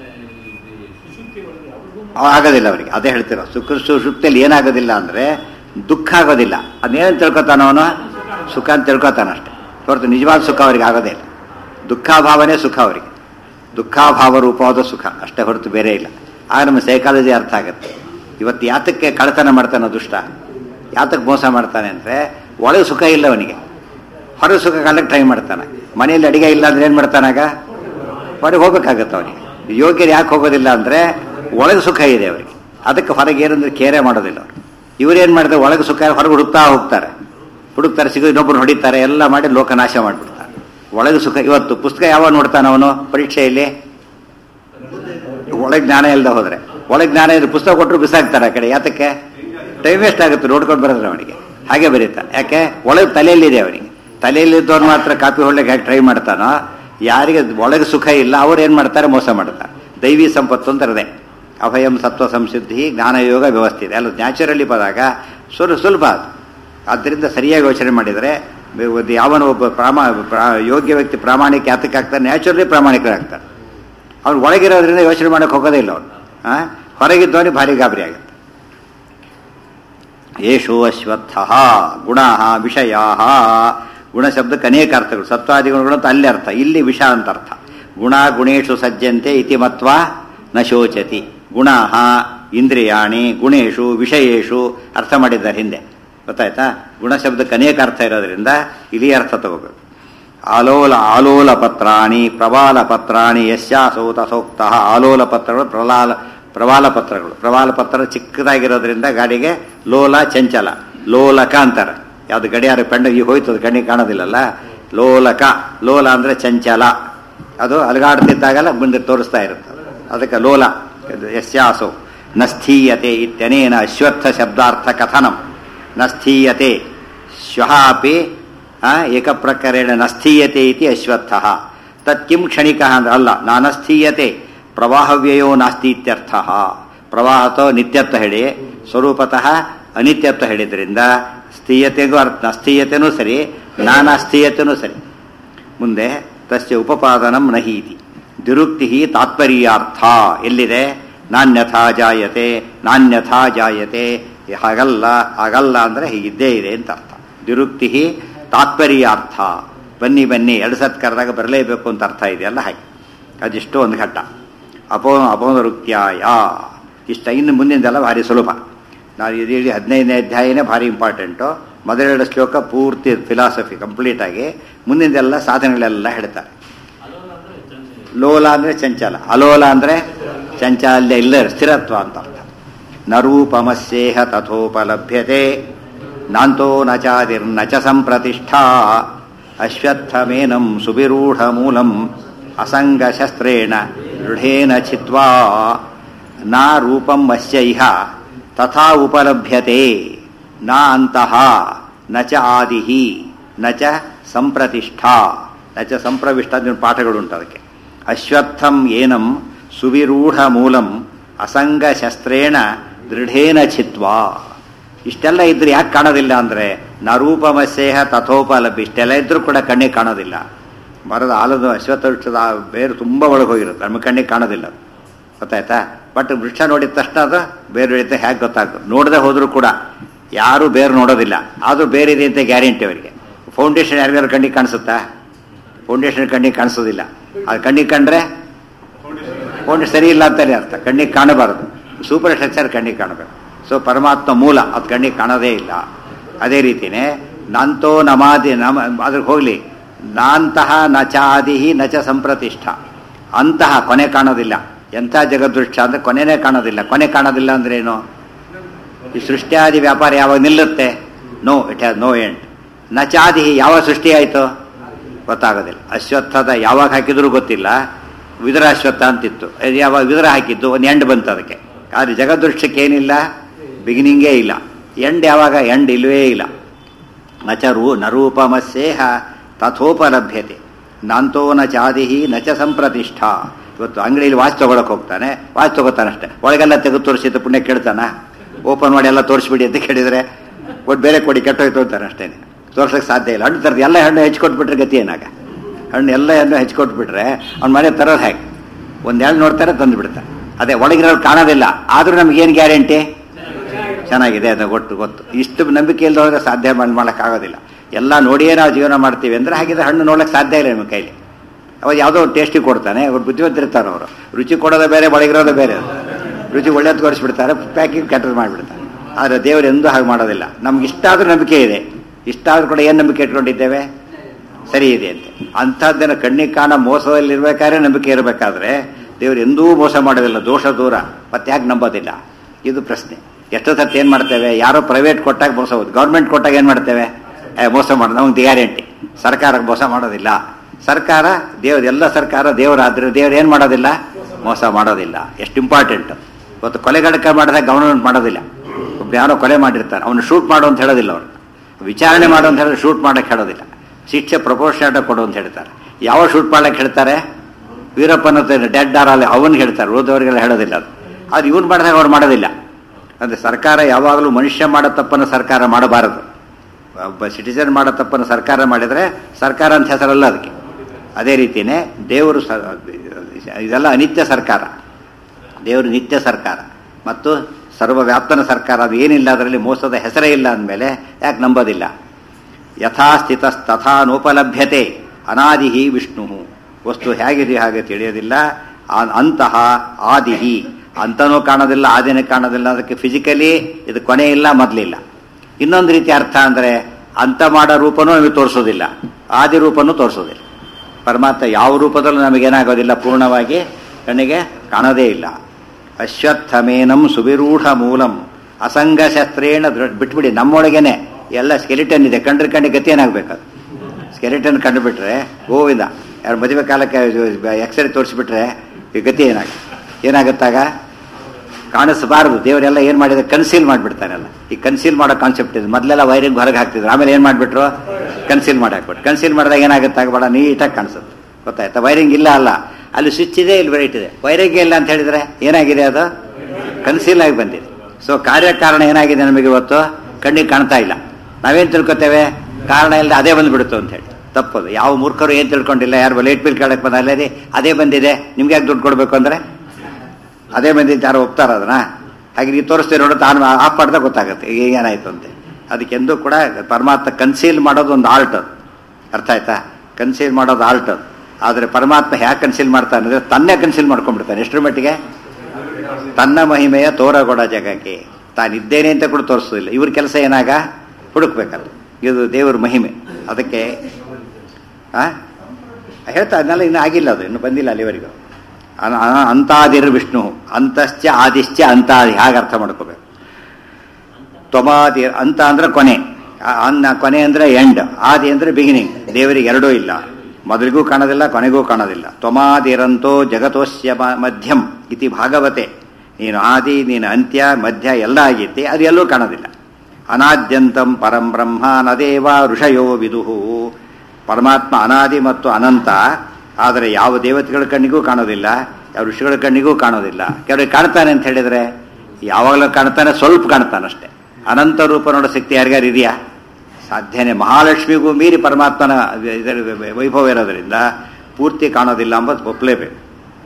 ಅವ ಆಗೋದಿಲ್ಲ ಅವರಿಗೆ ಅದೇ ಹೇಳ್ತಿರೋ ಸುಖ ಸುಷುಪ್ತಿಯಲ್ಲಿ ಏನಾಗೋದಿಲ್ಲ ಅಂದ್ರೆ ದುಃಖ ಆಗೋದಿಲ್ಲ ಅದೇನು ತಿಳ್ಕೊತಾನ ಅವನು ಸುಖ ಅಂತ ತಿಳ್ಕೊತಾನ ಅಷ್ಟೇ ಹೊರತು ನಿಜವಾದ ಸುಖ ಅವರಿಗೆ ಆಗೋದೇ ಇಲ್ಲ ದುಃಖಾಭಾವನೆ ಸುಖ ಅವರಿಗೆ ದುಃಖಾಭಾವ ರೂಪವಾದ ಸುಖ ಅಷ್ಟೇ ಹೊರತು ಬೇರೆ ಇಲ್ಲ ಆಗ ನಮ್ಮ ಸೈಕಾಲಜಿ ಅರ್ಥ ಆಗುತ್ತೆ ಇವತ್ತು ಯಾತಕ್ಕೆ ಕಳತನ ಮಾಡ್ತಾನೆ ದುಷ್ಟ ಯಾತಕ್ಕೆ ಮೋಸ ಮಾಡ್ತಾನೆ ಅಂದರೆ ಒಳಗೆ ಸುಖ ಇಲ್ಲ ಅವನಿಗೆ ಹೊರಗೆ ಸುಖ ಕಾಲಕ್ಕೆ ಟ್ರೈ ಮಾಡ್ತಾನೆ ಮನೆಯಲ್ಲಿ ಅಡಿಗೆ ಇಲ್ಲ ಅಂದ್ರೆ ಏನು ಮಾಡ್ತಾನಾಗ ಹೊರಗೆ ಹೋಗ್ಬೇಕಾಗತ್ತೆ ಅವನಿಗೆ ಯೋಗ್ಯರು ಯಾಕೆ ಹೋಗೋದಿಲ್ಲ ಅಂದ್ರೆ ಒಳಗೆ ಸುಖ ಇದೆ ಅವರಿಗೆ ಅದಕ್ಕೆ ಹೊರಗೆ ಏನಂದ್ರೆ ಕೇರೆ ಮಾಡೋದಿಲ್ಲ ಅವರು ಇವರೇನು ಮಾಡ್ತಾರೆ ಒಳಗೆ ಸುಖ ಹೊರಗೆ ಹುಡುಕ್ತಾ ಹೋಗ್ತಾರೆ ಹುಡುಕ್ತಾರೆ ಸಿಗೋ ಇನ್ನೊಬ್ಬರು ಹೊಡಿತಾರೆ ಎಲ್ಲ ಮಾಡಿ ಲೋಕ ನಾಶ ಮಾಡಿಬಿಡ್ತಾರೆ ಒಳಗೆ ಸುಖ ಇವತ್ತು ಪುಸ್ತಕ ಯಾವಾಗ ನೋಡ್ತಾನೆ ಅವನು ಪರೀಕ್ಷೆಯಲ್ಲಿ ಒಳಗೆ ಜ್ಞಾನ ಇಲ್ಲದೆ ಹೋದ್ರೆ ಒಳಗೆ ಜ್ಞಾನ ಇದ್ರೆ ಪುಸ್ತಕ ಕೊಟ್ಟರು ಬಿಸಾಕ್ತಾರೆ ಆ ಕಡೆ ಯಾತಕ್ಕೆ ಟೈಮ್ ವೇಸ್ಟ್ ಆಗುತ್ತೆ ನೋಡ್ಕೊಂಡು ಬರೋದ್ರೆ ಅವನಿಗೆ ಹಾಗೆ ಬರೀತಾನೆ ಯಾಕೆ ಒಳಗೆ ತಲೆಯಲ್ಲಿದೆ ಅವನಿಗೆ ತಲೆಯಲ್ಲಿದ್ದವ್ರು ಮಾತ್ರ ಕಾಪಿ ಹೊಳ್ಳಿಗೆ ಹೇಗೆ ಟ್ರೈ ಮಾಡ್ತಾನೋ ಯಾರಿಗೆ ಒಳಗೆ ಸುಖ ಇಲ್ಲ ಅವ್ರು ಏನು ಮಾಡ್ತಾರೆ ಮೋಸ ಮಾಡ್ತಾರೆ ದೈವಿ ಸಂಪತ್ತು ಅಂತರದೆ ಅಭಯಂ ಸತ್ವ ಸಂಶುದ್ಧಿ ಜ್ಞಾನಯೋಗ ವ್ಯವಸ್ಥೆ ಇದೆ ಅಲ್ಲ ನ್ಯಾಚುರಲಿ ಬಂದಾಗ ಸುಲ್ ಸುಲಭ ಅದು ಆದ್ದರಿಂದ ಸರಿಯಾಗಿ ಯೋಚನೆ ಮಾಡಿದರೆ ಒಂದು ಯಾವನ ಒಬ್ಬ ಪ್ರಾಮಾ ಪ್ರಾ- ಯೋಗ್ಯ ವ್ಯಕ್ತಿ ಪ್ರಾಮಾಣಿಕ ಯಾತಕ್ಕೆ ಆಗ್ತಾರೆ ನ್ಯಾಚುರಲಿ ಪ್ರಾಮಾಣಿಕರಾಗ್ತಾರೆ ಅವ್ನು ಒಳಗಿರೋದ್ರಿಂದ ಯೋಚನೆ ಮಾಡೋಕೆ ಹೋಗೋದೇ ಇಲ್ಲ ಅವನು ಆ? ಹೊರಗಿದ್ದವನಿಗೆ ಭಾರಿ ಗಾಬರಿ ಆಗುತ್ತೆ ಯೇಷು ಅಶ್ವತ್ಥ ಗುಣ ವಿಷಯ ಗುಣ ಶಬ್ದಕ್ಕೆ ಅನೇಕ ಅರ್ಥಗಳು ಸತ್ವಾದಿ ಗುಣಗಳು ಅಂತ ಅಲ್ಲಿ ಅರ್ಥ ಇಲ್ಲಿ ವಿಷ ಅಂತ ಅರ್ಥ ಗುಣ ಗುಣೇಶು ಸಜ್ಜಂತೆ ಇತಿ ಮತ್ವ ನ ಶೋಚತಿ ಗುಣ ಇಂದ್ರಿಯಾಣಿ ಗುಣೇಶು ವಿಷಯೇಶು ಅರ್ಥ ಮಾಡಿದ್ದಾರೆ ಹಿಂದೆ ಗೊತ್ತಾಯ್ತಾ ಗುಣ ಶಬ್ದಕ್ಕೆ ಅನೇಕ ಅರ್ಥ ಇರೋದ್ರಿಂದ ಇಲ್ಲಿ ಅರ್ಥ ತಗೋಬೇಕು ಆಲೋಲ ಆಲೋಲ ಪತ್ರಾಣಿ ಪ್ರವಾಲ ಪತ್ರಾಣಿ ಯಶ್ಯಾಸೌ ತಥೋಕ್ತ ಆಲೋಲ ಪತ್ರಗಳು ಪ್ರಲಾಲ ಪ್ರವಾಲ ಪತ್ರಗಳು ಪ್ರವಾಲ ಪತ್ರ ಚಿಕ್ಕದಾಗಿರೋದ್ರಿಂದ ಗಾಡಿಗೆ ಲೋಲ ಚಂಚಲ ಲೋಲಕ ಅಂತಾರೆ ಯಾವ್ದು ಗಡಿಯಾರ ಪೆಂಡ ಈಗ ಹೋಯ್ತು ಅದು ಕಣ್ಣಿಗೆ ಕಾಣೋದಿಲ್ಲಲ್ಲ ಲೋಲಕ ಲೋಲ ಅಂದ್ರೆ ಚಂಚಲ ಅದು ಅಲಗಾಡ್ತಿದ್ದಾಗಲ್ಲ ಮುಂದೆ ತೋರಿಸ್ತಾ ಇರುತ್ತೆ ಅದಕ್ಕೆ ಲೋಲ ಇದು ಯಸ್ಯಾಸೌ ನ ಸ್ಥೀಯತೆ ಇತ್ಯನೇನ ಅಶ್ವತ್ಥ ಶಬ್ದಾರ್ಥ ಕಥನಂ ನ ಸ್ಥೀಯತೆ ಶ್ವಃ ಅಪಿ ಆ, ಏಕಪ್ರಕಾರೇಣ ನಸ್ಥೀಯತೆ ಇತಿ ಅಶ್ವತ್ಥ ತತ್ ಕಿಂ ಕ್ಷಣಿಕ ಅಂದ್ರೆ ಅಲ್ಲ ನಾನಸ್ಥೀಯತೆ ಪ್ರವಾಹವ್ಯಯೋ ನಾಸ್ತಿ ಇತ್ಯರ್ಥ ಪ್ರವಾಹ ಅಥವಾ ನಿತ್ಯತ್ವ ಹೇಳಿ ಸ್ವರೂಪತಃ ಅನಿತ್ಯತ್ವ ಹೇಳಿದ್ರಿಂದ ಸ್ಥೀಯತೆಗೂ ಅರ್ಥ ಅಸ್ಥೀಯತೆನೂ ಸರಿ ನಾನಸ್ಥೀಯತೆನೂ ಸರಿ ಮುಂದೆ ತಸ್ಯ ಉಪಪಾದನಂ ನಹೀತಿ ದುರುಕ್ತಿ ತಾತ್ಪರ್ಯಾರ್ಥ ಎಲ್ಲಿದೆ ನಾನ್ಯಥಾ ಜಾಯತೆ ನಾನ್ಯಥಾ ಜಾಯತೆ ಹಾಗಲ್ಲ ಹಾಗಲ್ಲ ಅಂದ್ರೆ ಹೀಗಿದ್ದೇ ಇದೆ ಅಂತ ಅರ್ಥ ದುರುಕ್ತಿ ತಾತ್ಪರ್ಯಾರ್ಥ ಬನ್ನಿ ಬನ್ನಿ ಎರಡು ಸತ್ ಕರೆದಾಗ ಬರಲೇಬೇಕು ಅಂತ ಅರ್ಥ ಇದೆಯಲ್ಲ ಹಾಗೆ ಅದಿಷ್ಟು ಒಂದು ಘಟ್ಟ ಅಪೋ ಅಪೋನರುಕ್ತ್ಯಾಯ ಇಷ್ಟ ಇನ್ನು ಮುಂದಿನದೆಲ್ಲ ಭಾರಿ ಸುಲಭ ನಾವು ಇದು ಹೇಳಿ ಹದಿನೈದನೇ ಅಧ್ಯಾಯನೇ ಭಾರಿ ಇಂಪಾರ್ಟೆಂಟು ಮೊದಲೆರಡು ಶ್ಲೋಕ ಪೂರ್ತಿ ಫಿಲಾಸಫಿ ಕಂಪ್ಲೀಟ್ ಆಗಿ ಮುಂದಿನದೆಲ್ಲ ಸಾಧನೆಗಳೆಲ್ಲ ಹೇಳ್ತಾರೆ ಲೋಲ ಅಂದ್ರೆ ಚಂಚಲ ಅಲೋಲ ಅಂದ್ರೆ ಚಂಚಾಲ್ಯ ಇಲ್ಲ ಸ್ಥಿರತ್ವ ಅಂತ ಅರ್ಥ ನರೂಪಮಸ್ಯೇಹ ತಥೋಪಲಭ್ಯತೆ ನಾಂತೋ ನ ಚಾದಿರ್ನ ಚ ಸಂಪ್ರತಿಷ್ಠಾ ಅಶ್ವತ್ಥಮೇನಂ ಸುವಿರೂಢ ಮೂಲಂ ಅಸಂಗಶಸ್ತ್ರೇಣ ದೃಢೇನ ಚಿತ್ವಾ ನ ರೂಪಂ ಅಸ್ಯ ಇಹ ತಥಾ ಉಪಲಭ್ಯತೆ ನ ಅಂತಃ ನ ಚ ಆದಿಹಿ ನ ಚ ಸಂಪ್ರತಿಷ್ಠಾ ನ ಚ ಸಂಪ್ರವಿಷ್ಟ ಅಂತ ಪಾಠಗಳುಂಟು ಅದಕ್ಕೆ ಅಶ್ವತ್ಥಂ ಏನಂ ಸುವಿರೂಢ ಮೂಲಂ ಅಸಂಗ ಶಸ್ತ್ರೇಣ ದೃಢೇನ ಚಿತ್ವಾ ಇಷ್ಟೆಲ್ಲ ಇದ್ರೆ ಯಾಕೆ ಕಾಣೋದಿಲ್ಲ ಅಂದ್ರೆ ನರೂಪಮಸ್ಯೇಹ ತಥೋಪಲಭ್ಯ ಇಷ್ಟೆಲ್ಲ ಇದ್ರೂ ಕೂಡ ಕಣ್ಣಿಗೆ ಕಾಣೋದಿಲ್ಲ ಮರದ ಆಲದ ಅಶ್ವತ್ಥ ವೃಕ್ಷದ ಆ ಬೇರು ತುಂಬ ಒಳಗೆ ಹೋಗಿರುತ್ತೆ ನಮ್ಮ ಕಣ್ಣಿಗೆ ಕಾಣೋದಿಲ್ಲ ಅದು. ಗೊತ್ತಾಯ್ತಾ ಬಟ್ ವೃಕ್ಷ ನೋಡಿದ ತಕ್ಷಣ ಅದು ಬೇರೆ ಬೆಳೀತಾ ಹೇಗೆ ಗೊತ್ತಾಗ್ತದೆ ನೋಡದೆ ಹೋದ್ರೂ ಕೂಡ ಯಾರು ಬೇರು ನೋಡೋದಿಲ್ಲ ಆದರೂ ಬೇರಿದೆ ಅಂತ ಗ್ಯಾರಂಟಿ ಅವರಿಗೆ ಫೌಂಡೇಶನ್ ಯಾರಿಗಾರು ಕಣ್ಣಿಗೆ ಕಾಣಿಸುತ್ತಾ ಫೌಂಡೇಶನ್ ಕಣ್ಣಿಗೆ ಕಾಣಿಸೋದಿಲ್ಲ ಅದು ಕಣ್ಣಿಗೆ ಕಂಡ್ರೆ ಫೌಂಡೇಶನ್ ಸರಿ ಇಲ್ಲ ಅಂತಾನೆ ಅರ್ಥ ಕಣ್ಣಿಗೆ ಕಾಣಬಾರದು ಸೂಪರ್ ಸ್ಟ್ರಕ್ಚರ್ ಕಣ್ಣಿಗೆ ಕಾಣಬೇಕು ಸೊ ಪರಮಾತ್ಮ ಮೂಲ ಅದು ಕಣ್ಣಿಗೆ ಕಾಣೋದೇ ಇಲ್ಲ ಅದೇ ರೀತಿನೇ ನಂತೋ ನಮಾದಿ ನಮ ಅದ್ರಿಗೆ ಹೋಗ್ಲಿ ನಾಂತಹ ನ ಚಾದಿಹಿ ನ ಚ ಸಂಪ್ರತಿಷ್ಠ ಅಂತಹ ಕೊನೆ ಕಾಣೋದಿಲ್ಲ ಎಂಥ ಜಗದೃಷ್ಟ ಅಂದ್ರೆ ಕೊನೆನೇ ಕಾಣೋದಿಲ್ಲ ಕೊನೆ ಕಾಣೋದಿಲ್ಲ ಅಂದ್ರೆ ಏನು ಈ ಸೃಷ್ಟಿಯಾದಿ ವ್ಯಾಪಾರ ಯಾವಾಗ ನಿಲ್ಲುತ್ತೆ no it has no end ನಚಾದಿ ಯಾವ ಸೃಷ್ಟಿ ಆಯಿತು ಗೊತ್ತಾಗೋದಿಲ್ಲ ಅಶ್ವತ್ಥದ ಯಾವಾಗ ಹಾಕಿದ್ರು ಗೊತ್ತಿಲ್ಲ ವಿದುರ ಅಶ್ವತ್ಥ ಅಂತಿತ್ತು ಅದು ಯಾವಾಗ ವಿದುರ ಹಾಕಿದ್ದು ಒಂದು ಎಂಡ್ ಬಂತು ಅದಕ್ಕೆ ಆದರೆ ಜಗದೃಷ್ಟಕ್ಕೆ ಏನಿಲ್ಲ ಬಿಗಿನಿಂಗೇ ಇಲ್ಲ ಎಂಡ್ ಯಾವಾಗ ಎಂಡ್ ಇಲ್ವೇ ಇಲ್ಲ ನಚ ರೂ ನರೂಪಮಸ್ಯೇಹ ತಥೋಪಲಭ್ಯತೆ ನಾಂತೋ ನ ಚಾದಿಹಿ ನ ಚ ಸಂಪ್ರತಿಷ್ಠಾ ಇವತ್ತು ಅಂಗಡಿಯಲ್ಲಿ ವಾಚ್ ತಗೊಳಕ್ ಹೋಗ್ತಾನೆ ವಾಚ್ ತಗೋತಾನಷ್ಟೇ ಒಳಗೆಲ್ಲ ತೆಗೆದು ತೋರಿಸಿದ್ದು ಪುಣ್ಯ ಕೇಳ್ತಾನ ಓಪನ್ ಮಾಡಿ ಎಲ್ಲ ತೋರಿಸ್ಬಿಡಿ ಅಂತ ಕೇಳಿದ್ರೆ ಒಟ್ಟು ಬೇರೆ ಕೊಡಿ ಕೆಟ್ಟೋಯ್ತು ಅಂತಾನೆ ಅಷ್ಟೇ ತೋರ್ಸಕ್ಕೆ ಸಾಧ್ಯ ಇಲ್ಲ ಹಣ್ಣು ತರದು ಎಲ್ಲ ಹಣ್ಣು ಹೆಚ್ಚಿಕೊಟ್ಬಿಟ್ರೆ ಗತಿ ಏನಾಗ ಹಣ್ಣು ಎಲ್ಲ ಹಣ್ಣು ಹೆಚ್ಚಿಕೊಟ್ಬಿಟ್ರೆ ಅವ್ನ ಮನೆ ತರೋದು ಹೇಗೆ ಒಂದು ಎಳ್ಳು ನೋಡ್ತಾರೆ ತಂದು ಬಿಡ್ತಾರೆ ಅದೇ ಒಳಗಿರೋರು ಕಾಣೋದಿಲ್ಲ ಆದರೂ ನಮಗೇನು ಗ್ಯಾರಂಟಿ ಚೆನ್ನಾಗಿದೆ ಅದು ಗೊತ್ತು ಗೊತ್ತು ಇಷ್ಟು ನಂಬಿಕೆ ಇಲ್ಲದವ್ರೆ ಸಾಧ್ಯ ಮಾಡಿ ಮಾಡೋಕ್ಕಾಗೋದಿಲ್ಲ ಎಲ್ಲ ನೋಡಿಯೇ ನಾವು ಜೀವನ ಮಾಡ್ತೀವಿ ಅಂದ್ರೆ ಹಾಗಿದ್ರೆ ಹಣ್ಣು ನೋಡಕ್ಕೆ ಸಾಧ್ಯ ಇಲ್ಲ ನಿಮ್ಮ ಕೈಲಿ ಅವಾಗ ಯಾವುದೋ ಟೇಸ್ಟಿ ಕೊಡ್ತಾನೆ ಅವ್ರು ಬುದ್ಧಿವಂತಿರ್ತಾರೆ ಅವರು ರುಚಿ ಕೊಡೋದು ಬೇರೆ ಒಳಗಿರೋದು ಬೇರೆ ಅದು ರುಚಿ ಒಳ್ಳೇದು ತೋರಿಸ್ಬಿಡ್ತಾರೆ ಪ್ಯಾಕಿಂಗ್ ಕೆಟ್ಟದ್ದು ಮಾಡಿಬಿಡ್ತಾರೆ ಆದರೆ ದೇವರು ಎಂದೂ ಹಾಗೆ ಮಾಡೋದಿಲ್ಲ ನಮ್ಗೆ ಇಷ್ಟ ಆದ್ರೂ ನಂಬಿಕೆ ಇದೆ ಇಷ್ಟ ಆದ್ರೂ ಕೂಡ ಏನು ನಂಬಿಕೆ ಇಟ್ಕೊಂಡಿದ್ದೇವೆ ಸರಿ ಇದೆ ಅಂತ ಅಂಥದ್ದನ್ನು ಕಣ್ಣಿಗೆ ಕಾಣ ಮೋಸದಲ್ಲಿರ್ಬೇಕಾದ್ರೆ ನಂಬಿಕೆ ಇರಬೇಕಾದ್ರೆ ದೇವರು ಎಂದೂ ಮೋಸ ಮಾಡೋದಿಲ್ಲ ದೋಷ ದೂರ ಮತ್ತೆ ಯಾಕೆ ನಂಬೋದಿಲ್ಲ ಇದು ಪ್ರಶ್ನೆ ಎಷ್ಟೋ ಸರ್ತಿ ಏನು ಮಾಡ್ತೇವೆ ಯಾರೋ ಪ್ರೈವೇಟ್ ಕೊಟ್ಟಾಗ ಮೋಸ ಹೋಗುದು ಗೌರ್ಮೆಂಟ್ ಕೊಟ್ಟಾಗ ಏನು ಮಾಡ್ತೇವೆ ಏ ಮೋಸ ಮಾಡೋದು ನಮ್ಗೆ ಗ್ಯಾರಂಟಿ ಸರ್ಕಾರ ಮೋಸ ಮಾಡೋದಿಲ್ಲ ಸರ್ಕಾರ ದೇವ್ರ ಎಲ್ಲ ಸರ್ಕಾರ ದೇವರಾದ್ರೆ ದೇವ್ರು ಏನು ಮಾಡೋದಿಲ್ಲ ಮೋಸ ಮಾಡೋದಿಲ್ಲ ಎಷ್ಟು ಇಂಪಾರ್ಟೆಂಟ್ ಇವತ್ತು ಕೊಲೆಗಡಕ ಮಾಡಿದಾಗ ಗವರ್ಮೆಂಟ್ ಮಾಡೋದಿಲ್ಲ ಒಬ್ಬ ಯಾರೋ ಕೊಲೆ ಮಾಡಿರ್ತಾರೆ ಅವನು ಶೂಟ್ ಮಾಡು ಅಂತ ಹೇಳೋದಿಲ್ಲ ಅವರು ವಿಚಾರಣೆ ಮಾಡು ಅಂತ ಹೇಳಿದ್ರೆ ಶೂಟ್ ಮಾಡಕ್ಕೆ ಹೇಳೋದಿಲ್ಲ ಶಿಕ್ಷೆ ಪ್ರಪೋರ್ಷನ್ ಕೊಡು ಅಂತ ಹೇಳ್ತಾರೆ ಯಾವ ಶೂಟ್ ಮಾಡಕ್ಕೆ ಹೇಳ್ತಾರೆ ವೀರಪ್ಪನ ಡೆಡ್ ಆರಲ್ಲ ಅವನ್ ಹೇಳ್ತಾರೆ ಉಳಿದವರಿಗೆಲ್ಲ ಹೇಳೋದಿಲ್ಲ ಅದು ಅದು ಇವ್ನು ಮಾಡಿದಾಗ ಅವ್ರು ಮಾಡೋದಿಲ್ಲ ಅಂದರೆ ಸರ್ಕಾರ ಯಾವಾಗಲೂ ಮನುಷ್ಯ ಮಾಡೋ ತಪ್ಪನ್ನು ಸರ್ಕಾರ ಮಾಡಬಾರದು ಒಬ್ಬ ಸಿಟಿಸನ್ ಮಾಡೋ ತಪ್ಪನ್ನು ಸರ್ಕಾರ ಮಾಡಿದರೆ ಸರ್ಕಾರ ಅಂತ ಹೆಸರಲ್ಲ ಅದಕ್ಕೆ ಅದೇ ರೀತಿಯೇ ದೇವರು ಸ ಇದೆಲ್ಲ ಅನಿತ್ಯ ಸರ್ಕಾರ ದೇವರು ನಿತ್ಯ ಸರ್ಕಾರ ಮತ್ತು ಸರ್ವವ್ಯಾಪ್ತನ ಸರ್ಕಾರ ಅದು ಏನಿಲ್ಲ ಅದರಲ್ಲಿ ಮೋಸದ ಹೆಸರೇ ಇಲ್ಲ ಅಂದಮೇಲೆ ಯಾಕೆ ನಂಬೋದಿಲ್ಲ ಯಥಾಸ್ಥಿತಸ್ತಥಾ ನೋಪಲಭ್ಯತೆ ಅನಾದಿ ವಿಷ್ಣು ವಸ್ತು ಹೇಗಿದೆ ಹಾಗೆ ತಿಳಿಯೋದಿಲ್ಲ ಆ- ಅಂತಹ ಆದಿಹಿ ಅಂತನೂ ಕಾಣೋದಿಲ್ಲ ಆದಿನೂ ಕಾಣೋದಿಲ್ಲ ಅದಕ್ಕೆ ಫಿಸಿಕಲಿ ಇದು ಕೊನೆ ಇಲ್ಲ ಮೊದಲಿಲ್ಲ ಇನ್ನೊಂದು ರೀತಿ ಅರ್ಥ ಅಂದರೆ ಅಂತ ಮಾಡೋ ರೂಪನೂ ನಮಗೆ ತೋರಿಸೋದಿಲ್ಲ ಆದಿ ರೂಪನೂ ತೋರಿಸೋದಿಲ್ಲ ಪರಮಾತ್ಮ ಯಾವ ರೂಪದಲ್ಲೂ ನಮಗೇನಾಗೋದಿಲ್ಲ ಪೂರ್ಣವಾಗಿ ಕಣ್ಣಿಗೆ ಕಾಣೋದೇ ಇಲ್ಲ ಅಶ್ವತ್ಥಮೇನಂ ಸುವಿರೂಢ ಮೂಲಂ ಅಸಂಗ ಶಸ್ತ್ರೇಣ ದೃಢ ಬಿಟ್ಬಿಡಿ ನಮ್ಮೊಳಗೇನೆ ಎಲ್ಲ ಸ್ಕೆಲಿಟನ್ ಇದೆ ಕಂಡ್ರೆ ಕಣ್ಣಿಗೆ ಗತಿ ಏನಾಗಬೇಕದು ಸ್ಕೆಲಿಟನ್ ಕಂಡುಬಿಟ್ರೆ ಗೋವಿಂದ ಯಾರು ಮದುವೆ ಕಾಲಕ್ಕೆ ಎಕ್ಸ್ರೇ ತೋರಿಸ್ಬಿಟ್ರೆ ಈ ಗತಿ ಏನಾಗ ಏನಾಗುತ್ತಾಗ ಕಾಣಿಸಬಾರದು ದೇವರೆಲ್ಲ ಏನು ಮಾಡಿದ್ರೆ ಕನ್ಸೀಲ್ ಮಾಡಿಬಿಡ್ತಾರಲ್ಲ ಈ ಕನ್ಸೀಲ್ ಮಾಡೋ ಕಾನ್ಸೆಪ್ಟ್ ಇದೆ ಮೊದಲೆಲ್ಲ ವೈರಿಂಗ್ ಹೊರಗೆ ಹಾಕ್ತಿದ್ರು ಆಮೇಲೆ ಏನು ಮಾಡಿಬಿಟ್ರು ಕನ್ಸೀಲ್ ಮಾಡಿ ಹಾಕ್ಬಿಟ್ಟು ಕನ್ಸೀಲ್ ಮಾಡಿದಾಗ ಏನಾಗುತ್ತಾಗ ಭಾಳ ನೀಟಾಗಿ ಕಾಣಿಸುತ್ತೆ ಗೊತ್ತಾಯ್ತಾ ವೈರಿಂಗ್ ಇಲ್ಲ ಅಲ್ಲ ಅಲ್ಲಿ ಸ್ವಿಚ್ ಇದೆ ಇಲ್ಲಿ ಬ್ರೈಟ್ ಇದೆ ವೈರಿಂಗ್ ಇಲ್ಲ ಅಂತ ಹೇಳಿದ್ರೆ ಏನಾಗಿದೆ ಅದು ಕನ್ಸೀಲ್ ಆಗಿ ಬಂದಿದೆ ಸೊ ಕಾರ್ಯಕಾರಣ ಏನಾಗಿದೆ ನಮಗೆ ಇವತ್ತು ಕಣ್ಣಿಗೆ ಕಾಣ್ತಾ ಇಲ್ಲ ನಾವೇನು ತಿಳ್ಕೊತೇವೆ ಕಾರಣ ಇಲ್ಲ ಅದೇ ಬಂದ್ಬಿಡುತ್ತೆ ಅಂತ ಹೇಳಿ ತಪ್ಪದು ಯಾವ ಮೂರ್ಖರು ಏನು ತಿಳ್ಕೊಂಡಿಲ್ಲ ಯಾರು ಲೇಟ್ ಬಿಲ್ ಕೇಳಕ್ಕೆ ಬಂದ ಅಲ್ಲೇ ಅದೇ ಬಂದಿದೆ ನಿಮ್ಗೆ ಯಾಕೆ ದುಡ್ಡು ಕೊಡಬೇಕು ಅಂದರೆ ಅದೇ ಬಂದಿದ್ದು ಯಾರು ಒಪ್ತಾರ ಅದನ್ನ ಹಾಗೆ ನೀವು ತೋರಿಸ್ತೀರಿ ನೋಡೋ ತಾನು ಆಫ್ ಮಾಡಿದಾಗ ಗೊತ್ತಾಗುತ್ತೆ ಈಗ ಏನಾಯ್ತು ಅಂತ ಅದಕ್ಕೆಂದೂ ಕೂಡ ಪರಮಾತ್ಮ ಕನ್ಸೀಲ್ ಮಾಡೋದು ಒಂದು ಆಲ್ಟ್ ಅದು ಅರ್ಥ ಆಯ್ತಾ ಕನ್ಸೀಲ್ ಮಾಡೋದು ಆಲ್ಟ್ ಅದು ಆದರೆ ಪರಮಾತ್ಮ ಹ್ಯಾಕೆ ಕನ್ಸೀಲ್ ಮಾಡ್ತಾನೆ ಅಂದರೆ ತನ್ನೇ ಕನ್ಸೀಲ್ ಮಾಡ್ಕೊಂಡ್ಬಿಡ್ತಾನೆ ಎಷ್ಟರ ಮಟ್ಟಿಗೆ ತನ್ನ ಮಹಿಮೆಯ ತೋರಗೊಡ ಜಗಕ್ಕೆ ತಾನಿದ್ದೇನೆ ಅಂತ ಕೂಡ ತೋರಿಸೋದಿಲ್ಲ ಇವ್ರ ಕೆಲಸ ಏನಾಗ ಹುಡುಕ್ಬೇಕಲ್ಲ ಇದು ದೇವರ ಮಹಿಮೆ ಅದಕ್ಕೆ ಆ ಹೇಳ್ತಾ ಅದನ್ನೆಲ್ಲ ಇನ್ನೂ ಆಗಿಲ್ಲ ಅದು ಇನ್ನು ಬಂದಿಲ್ಲ ಅಲ್ಲಿವರೆಗೂ ಅನ- ಅನ- ಅಂತಾದಿರ್ ವಿಷ್ಣು ಅಂತಶ್ಚ ಆದಿಶ್ಚ ಅಂತಾದಿ ಹಾಗೆ ಅರ್ಥ ಮಾಡ್ಕೋಬೇಕು ತ್ವಮಾದಿ ಅಂತ ಅಂದ್ರೆ ಕೊನೆ ಆ- ಅನ್ನ ಕೊನೆ ಅಂದ್ರೆ ಎಂಡ್ ಆದಿ ಅಂದ್ರೆ ಬಿಗಿನಿಂಗ್ ದೇವರಿಗೆ ಎರಡೂ ಇಲ್ಲ ಮೊದಲಿಗೂ ಕಾಣೋದಿಲ್ಲ ಕೊನೆಗೂ ಕಾಣೋದಿಲ್ಲ ತ್ವಮಾದಿರಂತೋ ಜಗತೋಸ್ಯ ಮ- ಮಧ್ಯಂ ಇತಿ ಭಾಗವತೆ ನೀನು ಆದಿ ನೀನು ಅಂತ್ಯ ಮಧ್ಯ ಎಲ್ಲ ಆಗೈತಿ ಅದು ಎಲ್ಲೂ ಕಾಣೋದಿಲ್ಲ ಅನಾದ್ಯಂತಂ ಪರಂ ಬ್ರಹ್ಮ ನದೇವ ಋಷಯೋ ವಿದುಹು ಪರಮಾತ್ಮ ಅನಾದಿ ಮತ್ತು ಅನಂತ ಆದರೆ ಯಾವ ದೇವತೆಗಳ ಕಣ್ಣಿಗೂ ಕಾಣೋದಿಲ್ಲ ಯಾವ ಋಷಿಗಳ ಕಣ್ಣಿಗೂ ಕಾಣೋದಿಲ್ಲ ಕೆಲವರಿಗೆ ಕಾಣ್ತಾನೆ ಅಂತ ಹೇಳಿದರೆ ಯಾವಾಗಲೂ ಕಾಣ್ತಾನೆ ಸ್ವಲ್ಪ ಕಾಣ್ತಾನಷ್ಟೇ ಅನಂತ ರೂಪ ನೋಡೋ ಶಕ್ತಿ ಯಾರಿಗಾರು ಇದೆಯಾ ಸಾಧ್ಯನೇ ಮಹಾಲಕ್ಷ್ಮಿಗೂ ಮೀರಿ ಪರಮಾತ್ಮನ ಇದರ ವೈಭವ ಇರೋದ್ರಿಂದ ಪೂರ್ತಿ ಕಾಣೋದಿಲ್ಲ ಅಂಬದು ಒಪ್ಪಲೇಬೇಕು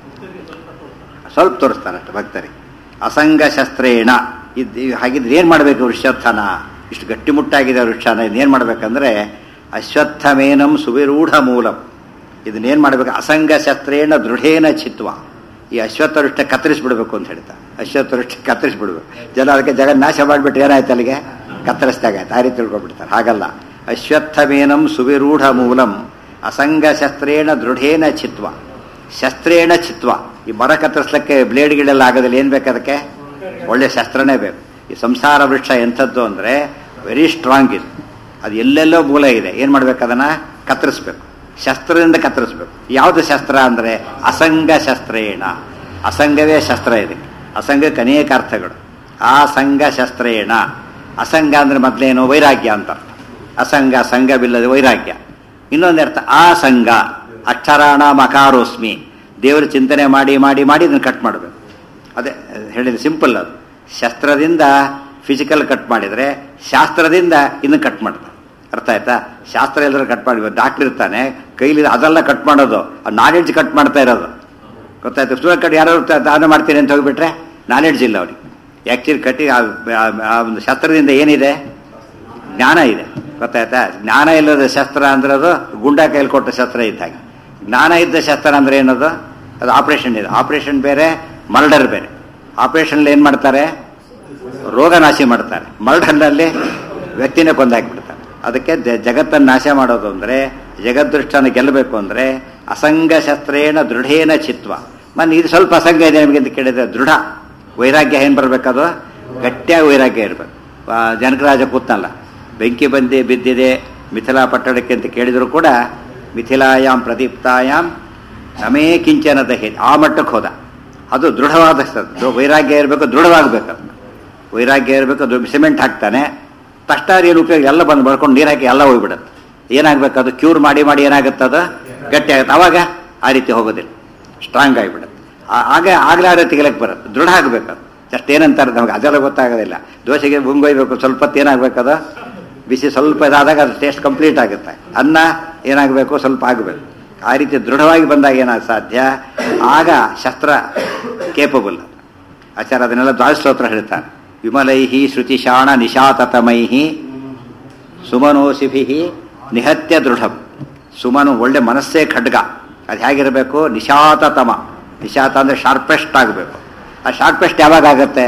ಸ್ವಲ್ಪ ತೋರಿಸ್ತಾನಷ್ಟೆ ಭಕ್ತರಿಗೆ ಅಸಂಗ ಶಸ್ತ್ರೇಣ ಇದು ಹಾಗಿದ್ರೆ ಏನು ಮಾಡಬೇಕು ವೃಷತ್ಥನ ಇಷ್ಟು ಗಟ್ಟಿಮುಟ್ಟಾಗಿದೆ ವೃಕ್ಷನ ಇದನ್ನೇನು ಮಾಡಬೇಕಂದ್ರೆ ಅಶ್ವತ್ಥಮೇನಂ ಸುವಿರೂಢ ಮೂಲಂ ಇದನ್ನೇನು ಮಾಡಬೇಕು ಅಸಂಗ ಶಸ್ತ್ರೇಣ ದೃಢೇನ ಚಿತ್ವ ಈ ಅಶ್ವತ್ಥ ವೃಷ್ಟ ಕತ್ತರಿಸ್ಬಿಡ್ಬೇಕು ಅಂತ ಹೇಳ್ತಾ ಅಶ್ವತ್ಥ ವೃಷ್ಟ ಕತ್ತರಿಸ್ಬಿಡ್ಬೇಕು ಜನ ಅದಕ್ಕೆ ಜಗನ್ ನಾಶ ಮಾಡಿಬಿಟ್ಟು ಏನಾಯ್ತು ಅಲ್ಲಿಗೆ ಕತ್ತರಿಸಿದಾಗ ಆಯ್ತು ಆ ರೀತಿ ತಿಳ್ಕೊಬಿಡ್ತಾರೆ ಹಾಗಲ್ಲ ಅಶ್ವತ್ಥಮೇನಂ ಸುವಿರೂಢ ಮೂಲಂ ಅಸಂಗ ಶಸ್ತ್ರೇಣ ದೃಢೇನ ಚಿತ್ವ ಶಸ್ತ್ರೇಣ ಚಿತ್ವ ಈ ಮರ ಕತ್ತರಿಸ್ಲಿಕ್ಕೆ ಬ್ಲೇಡ್ಗಳೆಲ್ಲ ಆಗೋದಿಲ್ಲ ಏನು ಬೇಕು ಅದಕ್ಕೆ ಒಳ್ಳೆ ಶಸ್ತ್ರನೇ ಬೇಕು ಈ ಸಂಸಾರ ವೃಕ್ಷ ಎಂಥದ್ದು ಅಂದರೆ ವೆರಿ ಸ್ಟ್ರಾಂಗ್ ಇದು ಅದು ಎಲ್ಲೆಲ್ಲೋ ಮೂಲ ಇದೆ ಏನು ಮಾಡ್ಬೇಕು ಅದನ್ನು ಕತ್ತರಿಸ್ಬೇಕು ಶಸ್ತ್ರದಿಂದ ಕತ್ತರಿಸ್ಬೇಕು ಯಾವುದು ಶಸ್ತ್ರ ಅಂದರೆ ಅಸಂಗ ಶಸ್ತ್ರೇಣ ಅಸಂಗವೇ ಶಸ್ತ್ರ ಇದೆ ಅಸಂಗಕ್ಕೆ ಅನೇಕ ಅರ್ಥಗಳು ಆ ಸಂಘ ಶಸ್ತ್ರೇಣ ಅಸಂಗ ಅಂದರೆ ಮೊದಲೇನು ವೈರಾಗ್ಯ ಅಂತ ಅರ್ಥ ಅಸಂಗ ಸಂಘವಿಲ್ಲದ ವೈರಾಗ್ಯ ಇನ್ನೊಂದು ಅರ್ಥ ಆ ಸಂಘ ಅಕ್ಷರಾಣ ಮಕಾರೋಸ್ಮಿ ದೇವರ ಚಿಂತನೆ ಮಾಡಿ ಮಾಡಿ ಮಾಡಿ ಇದನ್ನು ಕಟ್ ಮಾಡಬೇಕು ಅದೇ ಹೇಳಿದ ಸಿಂಪಲ್ ಅದು ಶಸ್ತ್ರದಿಂದ ಫಿಸಿಕಲ್ ಕಟ್ ಮಾಡಿದರೆ ಶಾಸ್ತ್ರದಿಂದ ಇದನ್ನು ಕಟ್ ಮಾಡ್ತಾರೆ ಅರ್ಥ ಆಯ್ತಾ ಶಾಸ್ತ್ರ ಎಲ್ಲರೂ ಕಟ್ ಮಾಡಿ ಡಾಕ್ಟರ್ ಇರ್ತಾನೆ ಕೈಲಿ ಅದೆಲ್ಲ ಕಟ್ ಮಾಡೋದು ಆ ನಾಲೆಡ್ಜ್ ಕಟ್ ಮಾಡ್ತಾ ಇರೋದು ಗೊತ್ತಾಯ್ತು ಸುಳ್ಳು ಕಟ್ ಯಾರು ದಾನ ಮಾಡ್ತೀನಿ ಅಂತ ಹೋಗ್ಬಿಟ್ರೆ ನಾಲೆಡ್ಜ್ ಇಲ್ಲ ಅವ್ರಿಗೆ ಆ್ಯಕ್ಚುಲಿ ಕಟ್ಟಿ ಆ- ಆ- ಆ ಒಂದು ಶಾಸ್ತ್ರದಿಂದ ಏನಿದೆ ಜ್ಞಾನ ಇದೆ ಗೊತ್ತಾಯ್ತಾ ಜ್ಞಾನ ಇಲ್ಲದ ಶಸ್ತ್ರ ಅಂದ್ರೆ ಅದು ಗುಂಡ ಕೈಲಿ ಕೊಟ್ಟ ಶಸ್ತ್ರ ಇದ್ದಾಗ ಜ್ಞಾನ ಇದ್ದ ಶಸ್ತ್ರ ಅಂದ್ರೆ ಏನದು ಅದು ಆಪರೇಷನ್ ಇದೆ ಆಪರೇಷನ್ ಬೇರೆ ಮರ್ಡರ್ ಬೇರೆ ಆಪರೇಷನ್ ಏನು ಮಾಡ್ತಾರೆ ರೋಗನಾಶಿ ಮಾಡ್ತಾರೆ ಮರ್ಡರ್ನಲ್ಲಿ ವ್ಯಕ್ತಿನೇ ಕೊಂದಾಕ್ಬಿಡ್ತಾರೆ ಅದಕ್ಕೆ ಜ- ಜಗತ್ತನ್ನು ನಾಶ ಮಾಡೋದು ಅಂದರೆ ಜಗದೃಷ್ಟನ ಗೆಲ್ಲಬೇಕು ಅಂದರೆ ಅಸಂಗ ಶಸ್ತ್ರೇಣ ದೃಢೇನ ಚಿತ್ವ ಮನೆ ಇದು ಸ್ವಲ್ಪ ಅಸಂಗ ಇದೆ ನಿಮಗೆ ಅಂತ ಕೇಳಿದ್ರೆ ದೃಢ ವೈರಾಗ್ಯ ಏನು ಬರಬೇಕದು ಗಟ್ಟಿಯಾಗಿ ವೈರಾಗ್ಯ ಇರಬೇಕು ಜನಕರಾಜ ಕೂತ್ನಲ್ಲ ಬೆಂಕಿ ಬಂದಿ ಬಿದ್ದಿದೆ ಮಿಥಿಲಾ ಪಟ್ಟಣಕ್ಕೆ ಅಂತ ಕೇಳಿದ್ರು ಕೂಡ ಮಿಥಿಲಾಯಾಮ್ ಪ್ರದೀಪ್ತಾಯಾಮ್ ನಮೇ ಕಿಂಚನ ದಹಿ ಆ ಮಟ್ಟಕ್ಕೆ ಹೋದ ಅದು ದೃಢವಾದ ಸ- ದೃ- ವೈರಾಗ್ಯ ಇರಬೇಕು ದೃಢವಾಗಬೇಕು ಅದು ವೈರಾಗ್ಯ ಇರಬೇಕು ಅದು ಸಿಮೆಂಟ್ ಹಾಕ್ತಾನೆ ತಕ್ಷಣ ಏನು ಉಪಯೋಗ ಎಲ್ಲ ಬಂದು ಬಳ್ಕೊಂಡು ನೀರು ಹಾಕಿ ಎಲ್ಲ ಹೋಗ್ಬಿಡುತ್ತೆ ಏನಾಗ್ಬೇಕು ಅದು ಕ್ಯೂರ್ ಮಾಡಿ ಮಾಡಿ ಏನಾಗುತ್ತೆ ಅದು ಗಟ್ಟಿ ಆಗುತ್ತೆ ಅವಾಗ ಆ ರೀತಿ ಹೋಗೋದಿಲ್ಲ ಸ್ಟ್ರಾಂಗ್ ಆಗಿಬಿಡುತ್ತೆ ಆ- ಆಗ ಆಗಲೇ ಆ ರೀತಿ ತೆಗಿಲಕ್ಕೆ ಬರುತ್ತೆ ದೃಢ ಆಗಬೇಕು ಅದು ಜಸ್ಟ್ ಏನಂತಾರೆ ನಮಗೆ ಅದೆಲ್ಲ ಗೊತ್ತಾಗೋದಿಲ್ಲ ದೋಸೆಗೆ ಮುಂಗೊಯ್ಬೇಕು ಸ್ವಲ್ಪ ಹೊತ್ತು ಏನಾಗಬೇಕದು ಬಿಸಿ ಸ್ವಲ್ಪ ಇದಾದಾಗ ಅದು ಟೇಸ್ಟ್ ಕಂಪ್ಲೀಟ್ ಆಗುತ್ತೆ ಅನ್ನ ಏನಾಗಬೇಕು ಸ್ವಲ್ಪ ಆಗಬೇಕು ಆ ರೀತಿ ದೃಢವಾಗಿ ಬಂದಾಗ ಏನಾಗ ಸಾಧ್ಯ ಆಗ ಶಸ್ತ್ರ ಕೇಪಬಲ್ ಆಚಾರ ಅದನ್ನೆಲ್ಲ ದ್ವಾದಸ್ತೋತ್ರ ಹೇಳ್ತಾರೆ ವಿಮಲೈಹಿ ಶ್ರುತಿಶಾಣ ನಿಶಾತತಮೈಹಿ ಸುಮನೋಸಿಭಿ ನಿಹತ್ಯ ದೃಢಂ ಸುಮನು ಒಳ್ಳೆ ಮನಸ್ಸೇ ಖಡ್ಗ ಅದು ಹೇಗಿರಬೇಕು ನಿಶಾತತಮ ನಿಶಾತ ಅಂದರೆ ಶಾರ್ಪೆಸ್ಟ್ ಆಗಬೇಕು ಆ ಶಾರ್ಪೆಸ್ಟ್ ಯಾವಾಗ ಆಗತ್ತೆ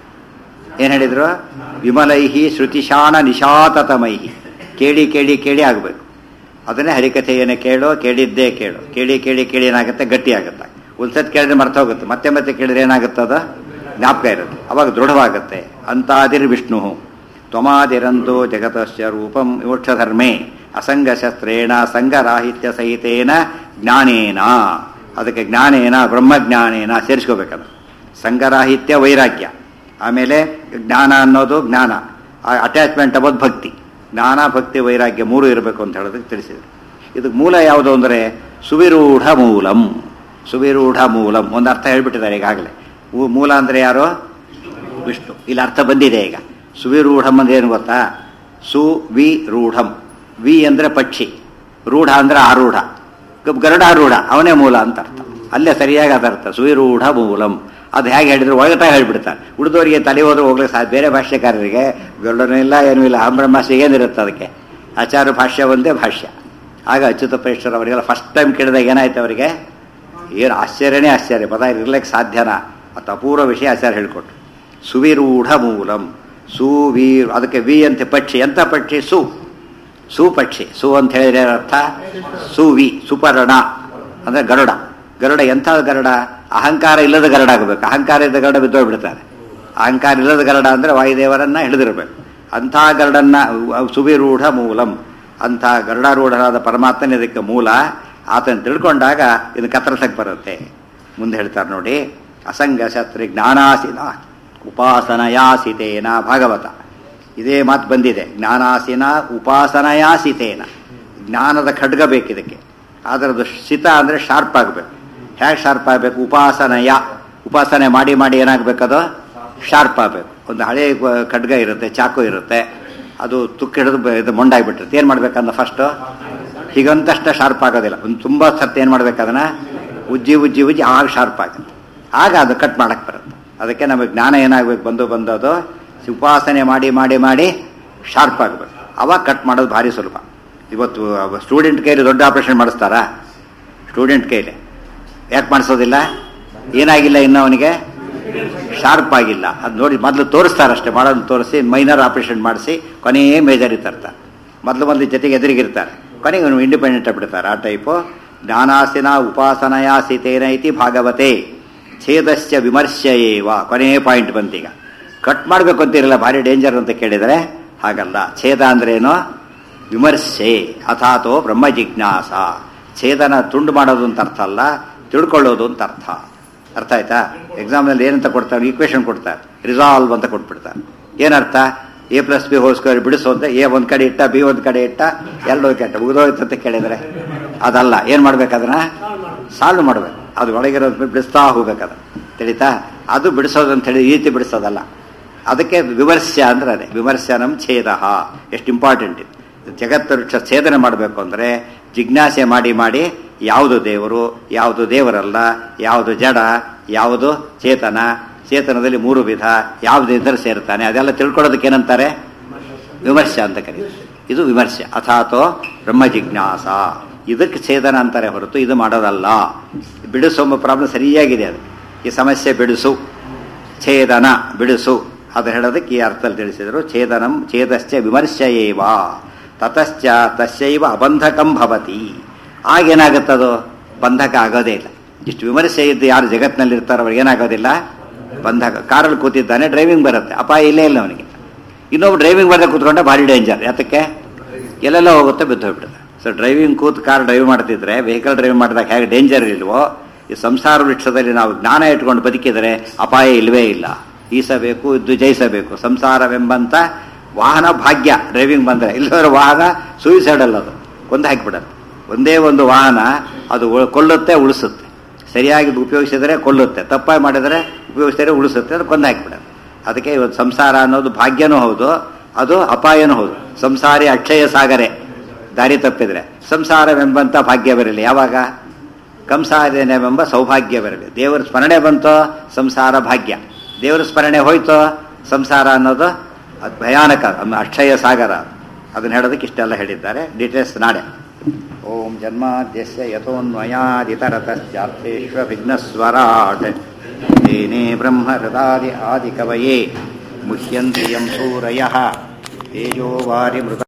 ಏನು ಹೇಳಿದ್ರು ವಿಮಲೈಹಿ ಶ್ರುತಿಶಾಣ ನಿಶಾತತಮೈಹಿ ಕೇಳಿ ಕೇಳಿ ಕೇಳಿ ಆಗಬೇಕು ಅದನ್ನೇ ಹರಿಕಥೆಯನ್ನು ಕೇಳು ಕೇಳಿದ್ದೇ ಕೇಳು ಕೇಳಿ ಕೇಳಿ ಕೇಳಿ ಏನಾಗುತ್ತೆ ಗಟ್ಟಿ ಆಗುತ್ತೆ ಒಂದ್ಸತಿ ಕೇಳಿದ್ರೆ ಮರ್ತ ಹೋಗುತ್ತೆ ಮತ್ತೆ ಮತ್ತೆ ಕೇಳಿದ್ರೆ ಏನಾಗುತ್ತೆ ಅದು ಜ್ಞಾಪಕ ಇರುತ್ತೆ ಅವಾಗ ದೃಢವಾಗುತ್ತೆ ಅಂತಾದಿರ್ ವಿಷ್ಣು ತ್ವಮಾದಿರಂತೋ ಜಗತಸ್ಯ ರೂಪಂ ಮೋಕ್ಷಧರ್ಮೇ ಅಸಂಗಶಸ್ತ್ರೇಣ ಸಂಗರಾಹಿತ್ಯ ಸಹಿತೇನ ಜ್ಞಾನೇನ ಅದಕ್ಕೆ ಜ್ಞಾನೇನ ಬ್ರಹ್ಮಜ್ಞಾನೇನ ಸೇರಿಸ್ಕೋಬೇಕದು ಸಂಗರಾಹಿತ್ಯ ವೈರಾಗ್ಯ ಆಮೇಲೆ ಜ್ಞಾನ ಅನ್ನೋದು ಜ್ಞಾನ ಅಟ್ಯಾಚ್ಮೆಂಟ್ ಅನ್ನೋದು ಭಕ್ತಿ ಜ್ಞಾನ ಭಕ್ತಿ ವೈರಾಗ್ಯ ಮೂರು ಇರಬೇಕು ಅಂತ ಹೇಳೋದಕ್ಕೆ ತಿಳಿಸಿದ್ರು ಇದಕ್ಕೆ ಮೂಲ ಯಾವುದು ಅಂದರೆ ಸುವಿರೂಢ ಮೂಲಂ ಸುವಿರೂಢ ಮೂಲಂ ಒಂದು ಅರ್ಥ ಹೇಳ್ಬಿಟ್ಟಿದ್ದಾರೆ ಈಗಾಗಲೇ ಮೂ- ಮೂಲ ಅಂದರೆ ಯಾರು ವಿಷ್ಣು ಇಲ್ಲಿ ಅರ್ಥ ಬಂದಿದೆ ಈಗ ಸುವಿರೂಢಂ ಅಂದ್ರೆ ಏನು ಗೊತ್ತಾ ಸು ವಿ ರೂಢಂ ವಿ ಅಂದರೆ ಪಕ್ಷಿ ರೂಢ ಅಂದರೆ ಆರೂಢ ಗ- ಗರುಡಾರೂಢ ಅವನೇ ಮೂಲ ಅಂತ ಅರ್ಥ ಅಲ್ಲೇ ಸರಿಯಾಗಿ ಅದ ಅರ್ಥ ಸುವಿರೂಢ ಮೂಲಂ ಅದು ಹೇಗೆ ಹೇಳಿದ್ರು ಒಳಗಟ ಹೇಳ್ಬಿಡ್ತಾರೆ ಉಳಿದವರಿಗೆ ತಲೆ ಹೋದ್ರೆ ಹೋಗ್ಲಿಕ್ಕೆ ಸಾಧ್ಯ ಬೇರೆ ಭಾಷ್ಯಕಾರರಿಗೆ ಗರುಡನೂ ಇಲ್ಲ ಏನೂ ಇಲ್ಲ ಬ್ರಹ್ಮಾಸ್ಯ ಏನಿರುತ್ತೆ ಅದಕ್ಕೆ ಆಚಾರ ಭಾಷ್ಯ ಒಂದೇ ಭಾಷ್ಯ ಆಗ ಅಚ್ಯುತಪೇಶ್ವರ ಅವರಿಗೆಲ್ಲ ಫಸ್ಟ್ ಟೈಮ್ ಕೇಳಿದಾಗ ಏನಾಯ್ತು ಅವರಿಗೆ ಏನು ಆಶ್ಚರ್ಯನೇ ಆಶ್ಚರ್ಯ ಪದ ಇರ್ಲಿಕ್ಕೆ ಸಾಧ್ಯನಾ ಅದು ಅಪೂರ್ವ ವಿಷಯ ಆಚಾರ್ಯ ಹೇಳ್ಕೊಟ್ರು ಸುವಿರೂಢ ಮೂಲಂ ಸುವಿ ಅದಕ್ಕೆ ವಿ ಅಂತ ಪಕ್ಷಿ ಎಂಥ ಪಕ್ಷಿ ಸು ಸು ಪಕ್ಷಿ ಸು ಅಂತ ಹೇಳಿದ್ರೆ ಅರ್ಥ ಸುವಿ ಸುಪರ್ಣ ಅಂದ್ರೆ ಗರುಡ ಗರುಡ ಎಂಥ ಗರುಡ ಅಹಂಕಾರ ಇಲ್ಲದ ಗರುಡ ಆಗಬೇಕು ಅಹಂಕಾರ ಇಲ್ಲದ ಗರುಡ ಬಿದ್ದೋಗ್ಬಿಡ್ತಾರೆ ಅಹಂಕಾರ ಇಲ್ಲದ ಗರುಡ ಅಂದ್ರೆ ವಾಯುದೇವರನ್ನ ಹಿಡಿದಿರ್ಬೇಕು ಅಂಥ ಗರುಡನ್ನ ಸುವಿರೂಢ ಮೂಲಂ ಅಂಥ ಗರುಡಾರೂಢರಾದ ಪರಮಾತ್ಮನ ಇದಕ್ಕೆ ಮೂಲ ಆತನ ತಿಳ್ಕೊಂಡಾಗ ಇದು ಕತ್ತರಿಸಕ್ಕೆ ಬರುತ್ತೆ ಮುಂದೆ ಹೇಳ್ತಾರೆ ನೋಡಿ ಅಸಂಗ ಶಸ್ತ್ರಿ ಜ್ಞಾನಾಸಿನ ಉಪಾಸನಯಾಸಿತೇನ ಭಾಗವತ ಇದೇ ಮಾತು ಬಂದಿದೆ ಜ್ಞಾನಾಸಿನ ಉಪಾಸನಯಾಸಿತೇನ ಜ್ಞಾನದ ಖಡ್ಗ ಬೇಕಿದಕ್ಕೆ ಅದರದ್ದು ಶಿತ ಅಂದರೆ ಶಾರ್ಪ್ ಆಗಬೇಕು ಹೇಗೆ ಶಾರ್ಪ್ ಆಗಬೇಕು ಉಪಾಸನಯ ಉಪಾಸನೆ ಮಾಡಿ ಮಾಡಿ ಏನಾಗಬೇಕದು ಶಾರ್ಪ್ ಆಗಬೇಕು ಒಂದು ಹಳೆ ಗ- ಖಡ್ಗ ಇರುತ್ತೆ ಚಾಕು ಇರುತ್ತೆ ಅದು ತುಕ್ಕ ಹಿಡಿದು ಬ- ಇದು ಮೊಂಡಾಗ್ಬಿಟ್ಟಿರುತ್ತೆ ಏನು ಮಾಡ್ಬೇಕಂದ ಫಸ್ಟು ಹೀಗಂತಷ್ಟ ಶಾರ್ಪ್ ಆಗೋದಿಲ್ಲ ಒಂದು ತುಂಬ ಸರ್ತಿ ಏನು ಮಾಡ್ಬೇಕು ಅದನ್ನ ಉಜ್ಜಿ ಉಜ್ಜಿ ಉಜ್ಜಿ ಆಗ ಶಾರ್ಪ್ ಆಗುತ್ತೆ ಆಗ ಅದು ಕಟ್ ಮಾಡಕ್ಕೆ ಬರುತ್ತೆ ಅದಕ್ಕೆ ನಮಗೆ ಜ್ಞಾನ ಏನಾಗಬೇಕು ಬಂದು ಬಂದದು ಉಪಾಸನೆ ಮಾಡಿ ಮಾಡಿ ಮಾಡಿ ಶಾರ್ಪ್ ಆಗಬೇಕು ಅವಾಗ ಕಟ್ ಮಾಡೋದು ಭಾರಿ ಸುಲಭ ಇವತ್ತು ಸ್ಟೂಡೆಂಟ್ ಕೈಲಿ ದೊಡ್ಡ ಆಪರೇಷನ್ ಮಾಡಿಸ್ತಾರಾ ಸ್ಟೂಡೆಂಟ್ ಕೈಲಿ ಯಾಕೆ ಮಾಡಿಸೋದಿಲ್ಲ ಏನಾಗಿಲ್ಲ ಇನ್ನು ಅವನಿಗೆ ಶಾರ್ಪ್ ಆಗಿಲ್ಲ ಅದು ನೋಡಿ ಮೊದಲು ತೋರಿಸ್ತಾರಷ್ಟೇ ಮಾಡೋದನ್ನ ತೋರಿಸಿ ಮೈನರ್ ಆಪರೇಷನ್ ಮಾಡಿಸಿ ಕೊನೆಯೇ ಮೇಜರ್ ತರ್ತಾರೆ ಮೊದಲು ಮೊದಲು ಜೊತೆಗೆ ಎದುರಿಗಿರ್ತಾರೆ ಕೊನೆಗೆ ಅವನು ಇಂಡಿಪೆಂಡೆಂಟ್ ಬಿಡ್ತಾರೆ ಆ ಟೈಪು ಜ್ಞಾನಾಸಿನ ಉಪಾಸನಯಾಸಿತೇನ ಇತಿ ಭಾಗವತೆ ಛೇದಸ್ಯ ವಿಮರ್ಶ್ಯ ಏವ ಕೊನೆಯ ಪಾಯಿಂಟ್ ಬಂತೀಗ ಕಟ್ ಮಾಡಬೇಕು ಅಂತಿರಲ್ಲ ಭಾರಿ ಡೇಂಜರ್ ಅಂತ ಕೇಳಿದರೆ ಹಾಗಲ್ಲ ಛೇದ ಅಂದ್ರೇನು ವಿಮರ್ಶೆ ಅಥಾತೋ ಬ್ರಹ್ಮ ಜಿಜ್ಞಾಸ ಛೇದನ ತುಂಡು ಮಾಡೋದು ಅಂತ ಅರ್ಥ ಅಲ್ಲ ತಿಳ್ಕೊಳ್ಳೋದು ಅಂತ ಅರ್ಥ ಅರ್ಥ ಆಯ್ತಾ ಎಕ್ಸಾಮ್ನಲ್ಲಿ ಏನಂತ ಕೊಡ್ತಾರೆ ಈಕ್ವೇಶನ್ ಕೊಡ್ತಾರೆ ರಿಸಾಲ್ವ್ ಅಂತ ಕೊಟ್ಬಿಡ್ತಾರೆ ಏನರ್ಥ A plus B whole square ಬಿಡಿಸು ಅಂತ ಎ ಒಂದು ಕಡೆ ಇಟ್ಟ ಬಿ ಒಂದು ಕಡೆ ಇಟ್ಟ ಎರಡು ಕೆಟ್ಟ ಮುಗಿದೋಯ್ತು ಅಂತ ಕೇಳಿದರೆ ಅದಲ್ಲ ಏನು ಮಾಡ್ಬೇಕು ಅದನ್ನ ಸಾಲ್ವ್ ಮಾಡ್ಬೇಕು ಅದು ಒಳಗಿರೋದು ಬಿಡಿಸ್ತಾ ಹೋಗ್ಬೇಕದ ತಿಳಿತಾ ಅದು ಬಿಡಿಸೋದು ಅಂತ ಹೇಳಿ ಈ ರೀತಿ ಬಿಡಿಸೋದಲ್ಲ ಅದಕ್ಕೆ ವಿಮರ್ಶ್ಯ ಅಂದ್ರೆ ಅದೇ ವಿಮರ್ಶನಂ ಛೇದ ಎಷ್ಟು ಇಂಪಾರ್ಟೆಂಟ್ ಇದು ಜಗತ್ತು ವೃಕ್ಷ ಛೇದನ ಮಾಡಬೇಕು ಅಂದರೆ ಜಿಜ್ಞಾಸೆ ಮಾಡಿ ಮಾಡಿ ಯಾವುದು ದೇವರು ಯಾವುದು ದೇವರಲ್ಲ ಯಾವುದು ಜಡ ಯಾವುದು ಚೇತನ ಚೇತನದಲ್ಲಿ ಮೂರು ವಿಧ ಯಾವುದು ಇದ್ದರೆ ಸೇರ್ತಾನೆ ಅದೆಲ್ಲ ತಿಳ್ಕೊಳ್ಳೋದಕ್ಕೆ ಏನಂತಾರೆ ವಿಮರ್ಶ ಅಂತ ಕರೀತಾರೆ ಇದು ವಿಮರ್ಶೆ ಅಥಾತೋ ಬ್ರಹ್ಮ ಜಿಜ್ಞಾಸ ಇದಕ್ಕೆ ಛೇದನ ಅಂತಾರೆ ಹೊರತು ಇದು ಮಾಡೋದಲ್ಲ ಬಿಡಿಸೋ ಪ್ರಾಬ್ಲಮ್ ಸರಿಯಾಗಿದೆ ಅದು ಈ ಸಮಸ್ಯೆ ಬಿಡಿಸು ಛೇದನ ಬಿಡಿಸು ಅದು ಹೇಳೋದಕ್ಕೆ ಈ ಅರ್ಥದಲ್ಲಿ ತಿಳಿಸಿದರು ಛೇದನಂ ಛೇದಶ್ಚ ವಿಮರ್ಶಯೇವ ತತಶ್ಚ ತಸ್ಯೈವ ಅಬಂಧಕಂ ಭವತಿ ಆಗೇನಾಗುತ್ತದು ಬಂಧಕ ಆಗೋದೇ ಇಲ್ಲ ಇಷ್ಟು ವಿಮರ್ಶೆ ಇದ್ದು ಯಾರು ಜಗತ್ತಿನಲ್ಲಿ ಇರ್ತಾರೋ ಅವ್ರಿಗೆ ಏನಾಗೋದಿಲ್ಲ ಬಂಧಕ ಕಾರಲ್ಲಿ ಕೂತಿದ್ದಾನೆ ಡ್ರೈವಿಂಗ್ ಬರುತ್ತೆ ಅಪಾಯ ಇಲ್ಲೇ ಇಲ್ಲ ಅವನಿಗೆ ಇನ್ನೊಬ್ಬ ಡ್ರೈವಿಂಗ್ ಬರದೆ ಕೂತ್ಕೊಂಡೆ ಭಾರಿ ಡೇಂಜರ್ ಯಾತಕ್ಕೆ ಎಲ್ಲೆಲ್ಲ ಹೋಗುತ್ತೆ ಬಿದ್ದು ಹೋಗ್ಬಿಡುತ್ತೆ ಸೊ ಡ್ರೈವಿಂಗ್ ಕೂತ್ ಕಾರ್ ಡ್ರೈವ್ ಮಾಡ್ತಿದ್ರೆ ವೆಹಿಕಲ್ ಡ್ರೈವ್ ಮಾಡಿದಾಗ ಹೇಗೆ ಡೇಂಜರ್ ಇಲ್ವೋ ಈ ಸಂಸಾರ ವೃಕ್ಷದಲ್ಲಿ ನಾವು ಜ್ಞಾನ ಇಟ್ಕೊಂಡು ಬದುಕಿದರೆ ಅಪಾಯ ಇಲ್ಲವೇ ಇಲ್ಲ ಈಸಬೇಕು ಇದ್ದು ಜಯಿಸಬೇಕು ಸಂಸಾರವೆಂಬಂತ ವಾಹನ ಭಾಗ್ಯ ಡ್ರೈವಿಂಗ್ ಬಂದರೆ ಇಲ್ಲದ್ರೆ ವಾಹನ ಸೂಯಿಸೈಡಲ್ ಅದು ಕೊಂದು ಹಾಕಿಬಿಡತ್ತೆ ಒಂದೇ ಒಂದು ವಾಹನ ಅದು ಉಳ್- ಕೊಲ್ಲುತ್ತೆ ಉಳಿಸುತ್ತೆ ಸರಿಯಾಗಿ ಉಪಯೋಗಿಸಿದರೆ ಕೊಲ್ಲುತ್ತೆ ತಪ್ಪಾಗಿ ಮಾಡಿದರೆ ಉಪಯೋಗಿಸಿದರೆ ಉಳಿಸುತ್ತೆ ಅದು ಕೊಂದು ಹಾಕಿಬಿಡತ್ತೆ ಅದಕ್ಕೆ ಇವತ್ತು ಸಂಸಾರ ಅನ್ನೋದು ಭಾಗ್ಯನೂ ಹೌದು ಅದು ಅಪಾಯನೂ ಹೌದು ಸಂಸಾರಿ ಅಕ್ಷಯ ಸಾಗರೆ ದಾರಿ ತಪ್ಪಿದ್ರೆ ಸಂಸಾರವೆಂಬಂತ ಭಾಗ್ಯ ಬರಲಿ ಯಾವಾಗ ಕಂಸಾರನೆಂಬ ಸೌಭಾಗ್ಯ ಬರಲಿ ದೇವರ ಸ್ಮರಣೆ ಬಂತೋ ಸಂಸಾರ ಭಾಗ್ಯ ದೇವರ ಸ್ಮರಣೆ ಹೋಯ್ತೋ ಸಂಸಾರ ಅನ್ನೋದು ಅದು ಭಯಾನಕ ಅದು ಅಕ್ಷಯ ಸಾಗರ ಅದನ್ನ ಹೇಳೋದಕ್ಕೆ ಇಷ್ಟೆಲ್ಲ ಹೇಳಿದ್ದಾರೆ ಡೀಟೇಲ್ಸ್ ನಾಳೆ ಓಂ ಜನ್ಮಾದ್ಯಸ್ಯ ಯಥೋನ್ಮಯಾದಿತರತಶ್ಚಾರ್ಥೇಶ್ವ ವಿಘ್ನಸ್ವರಾಟ್ ತೇನೇ ಬ್ರಹ್ಮ ಹೃದಾದಿ ಆದಿಕವಯೇ ಮುಹ್ಯಂತಿ ಯಂ ಸೂರಯಃ ತೇಜೋ ವಾರಿ ಮೃತ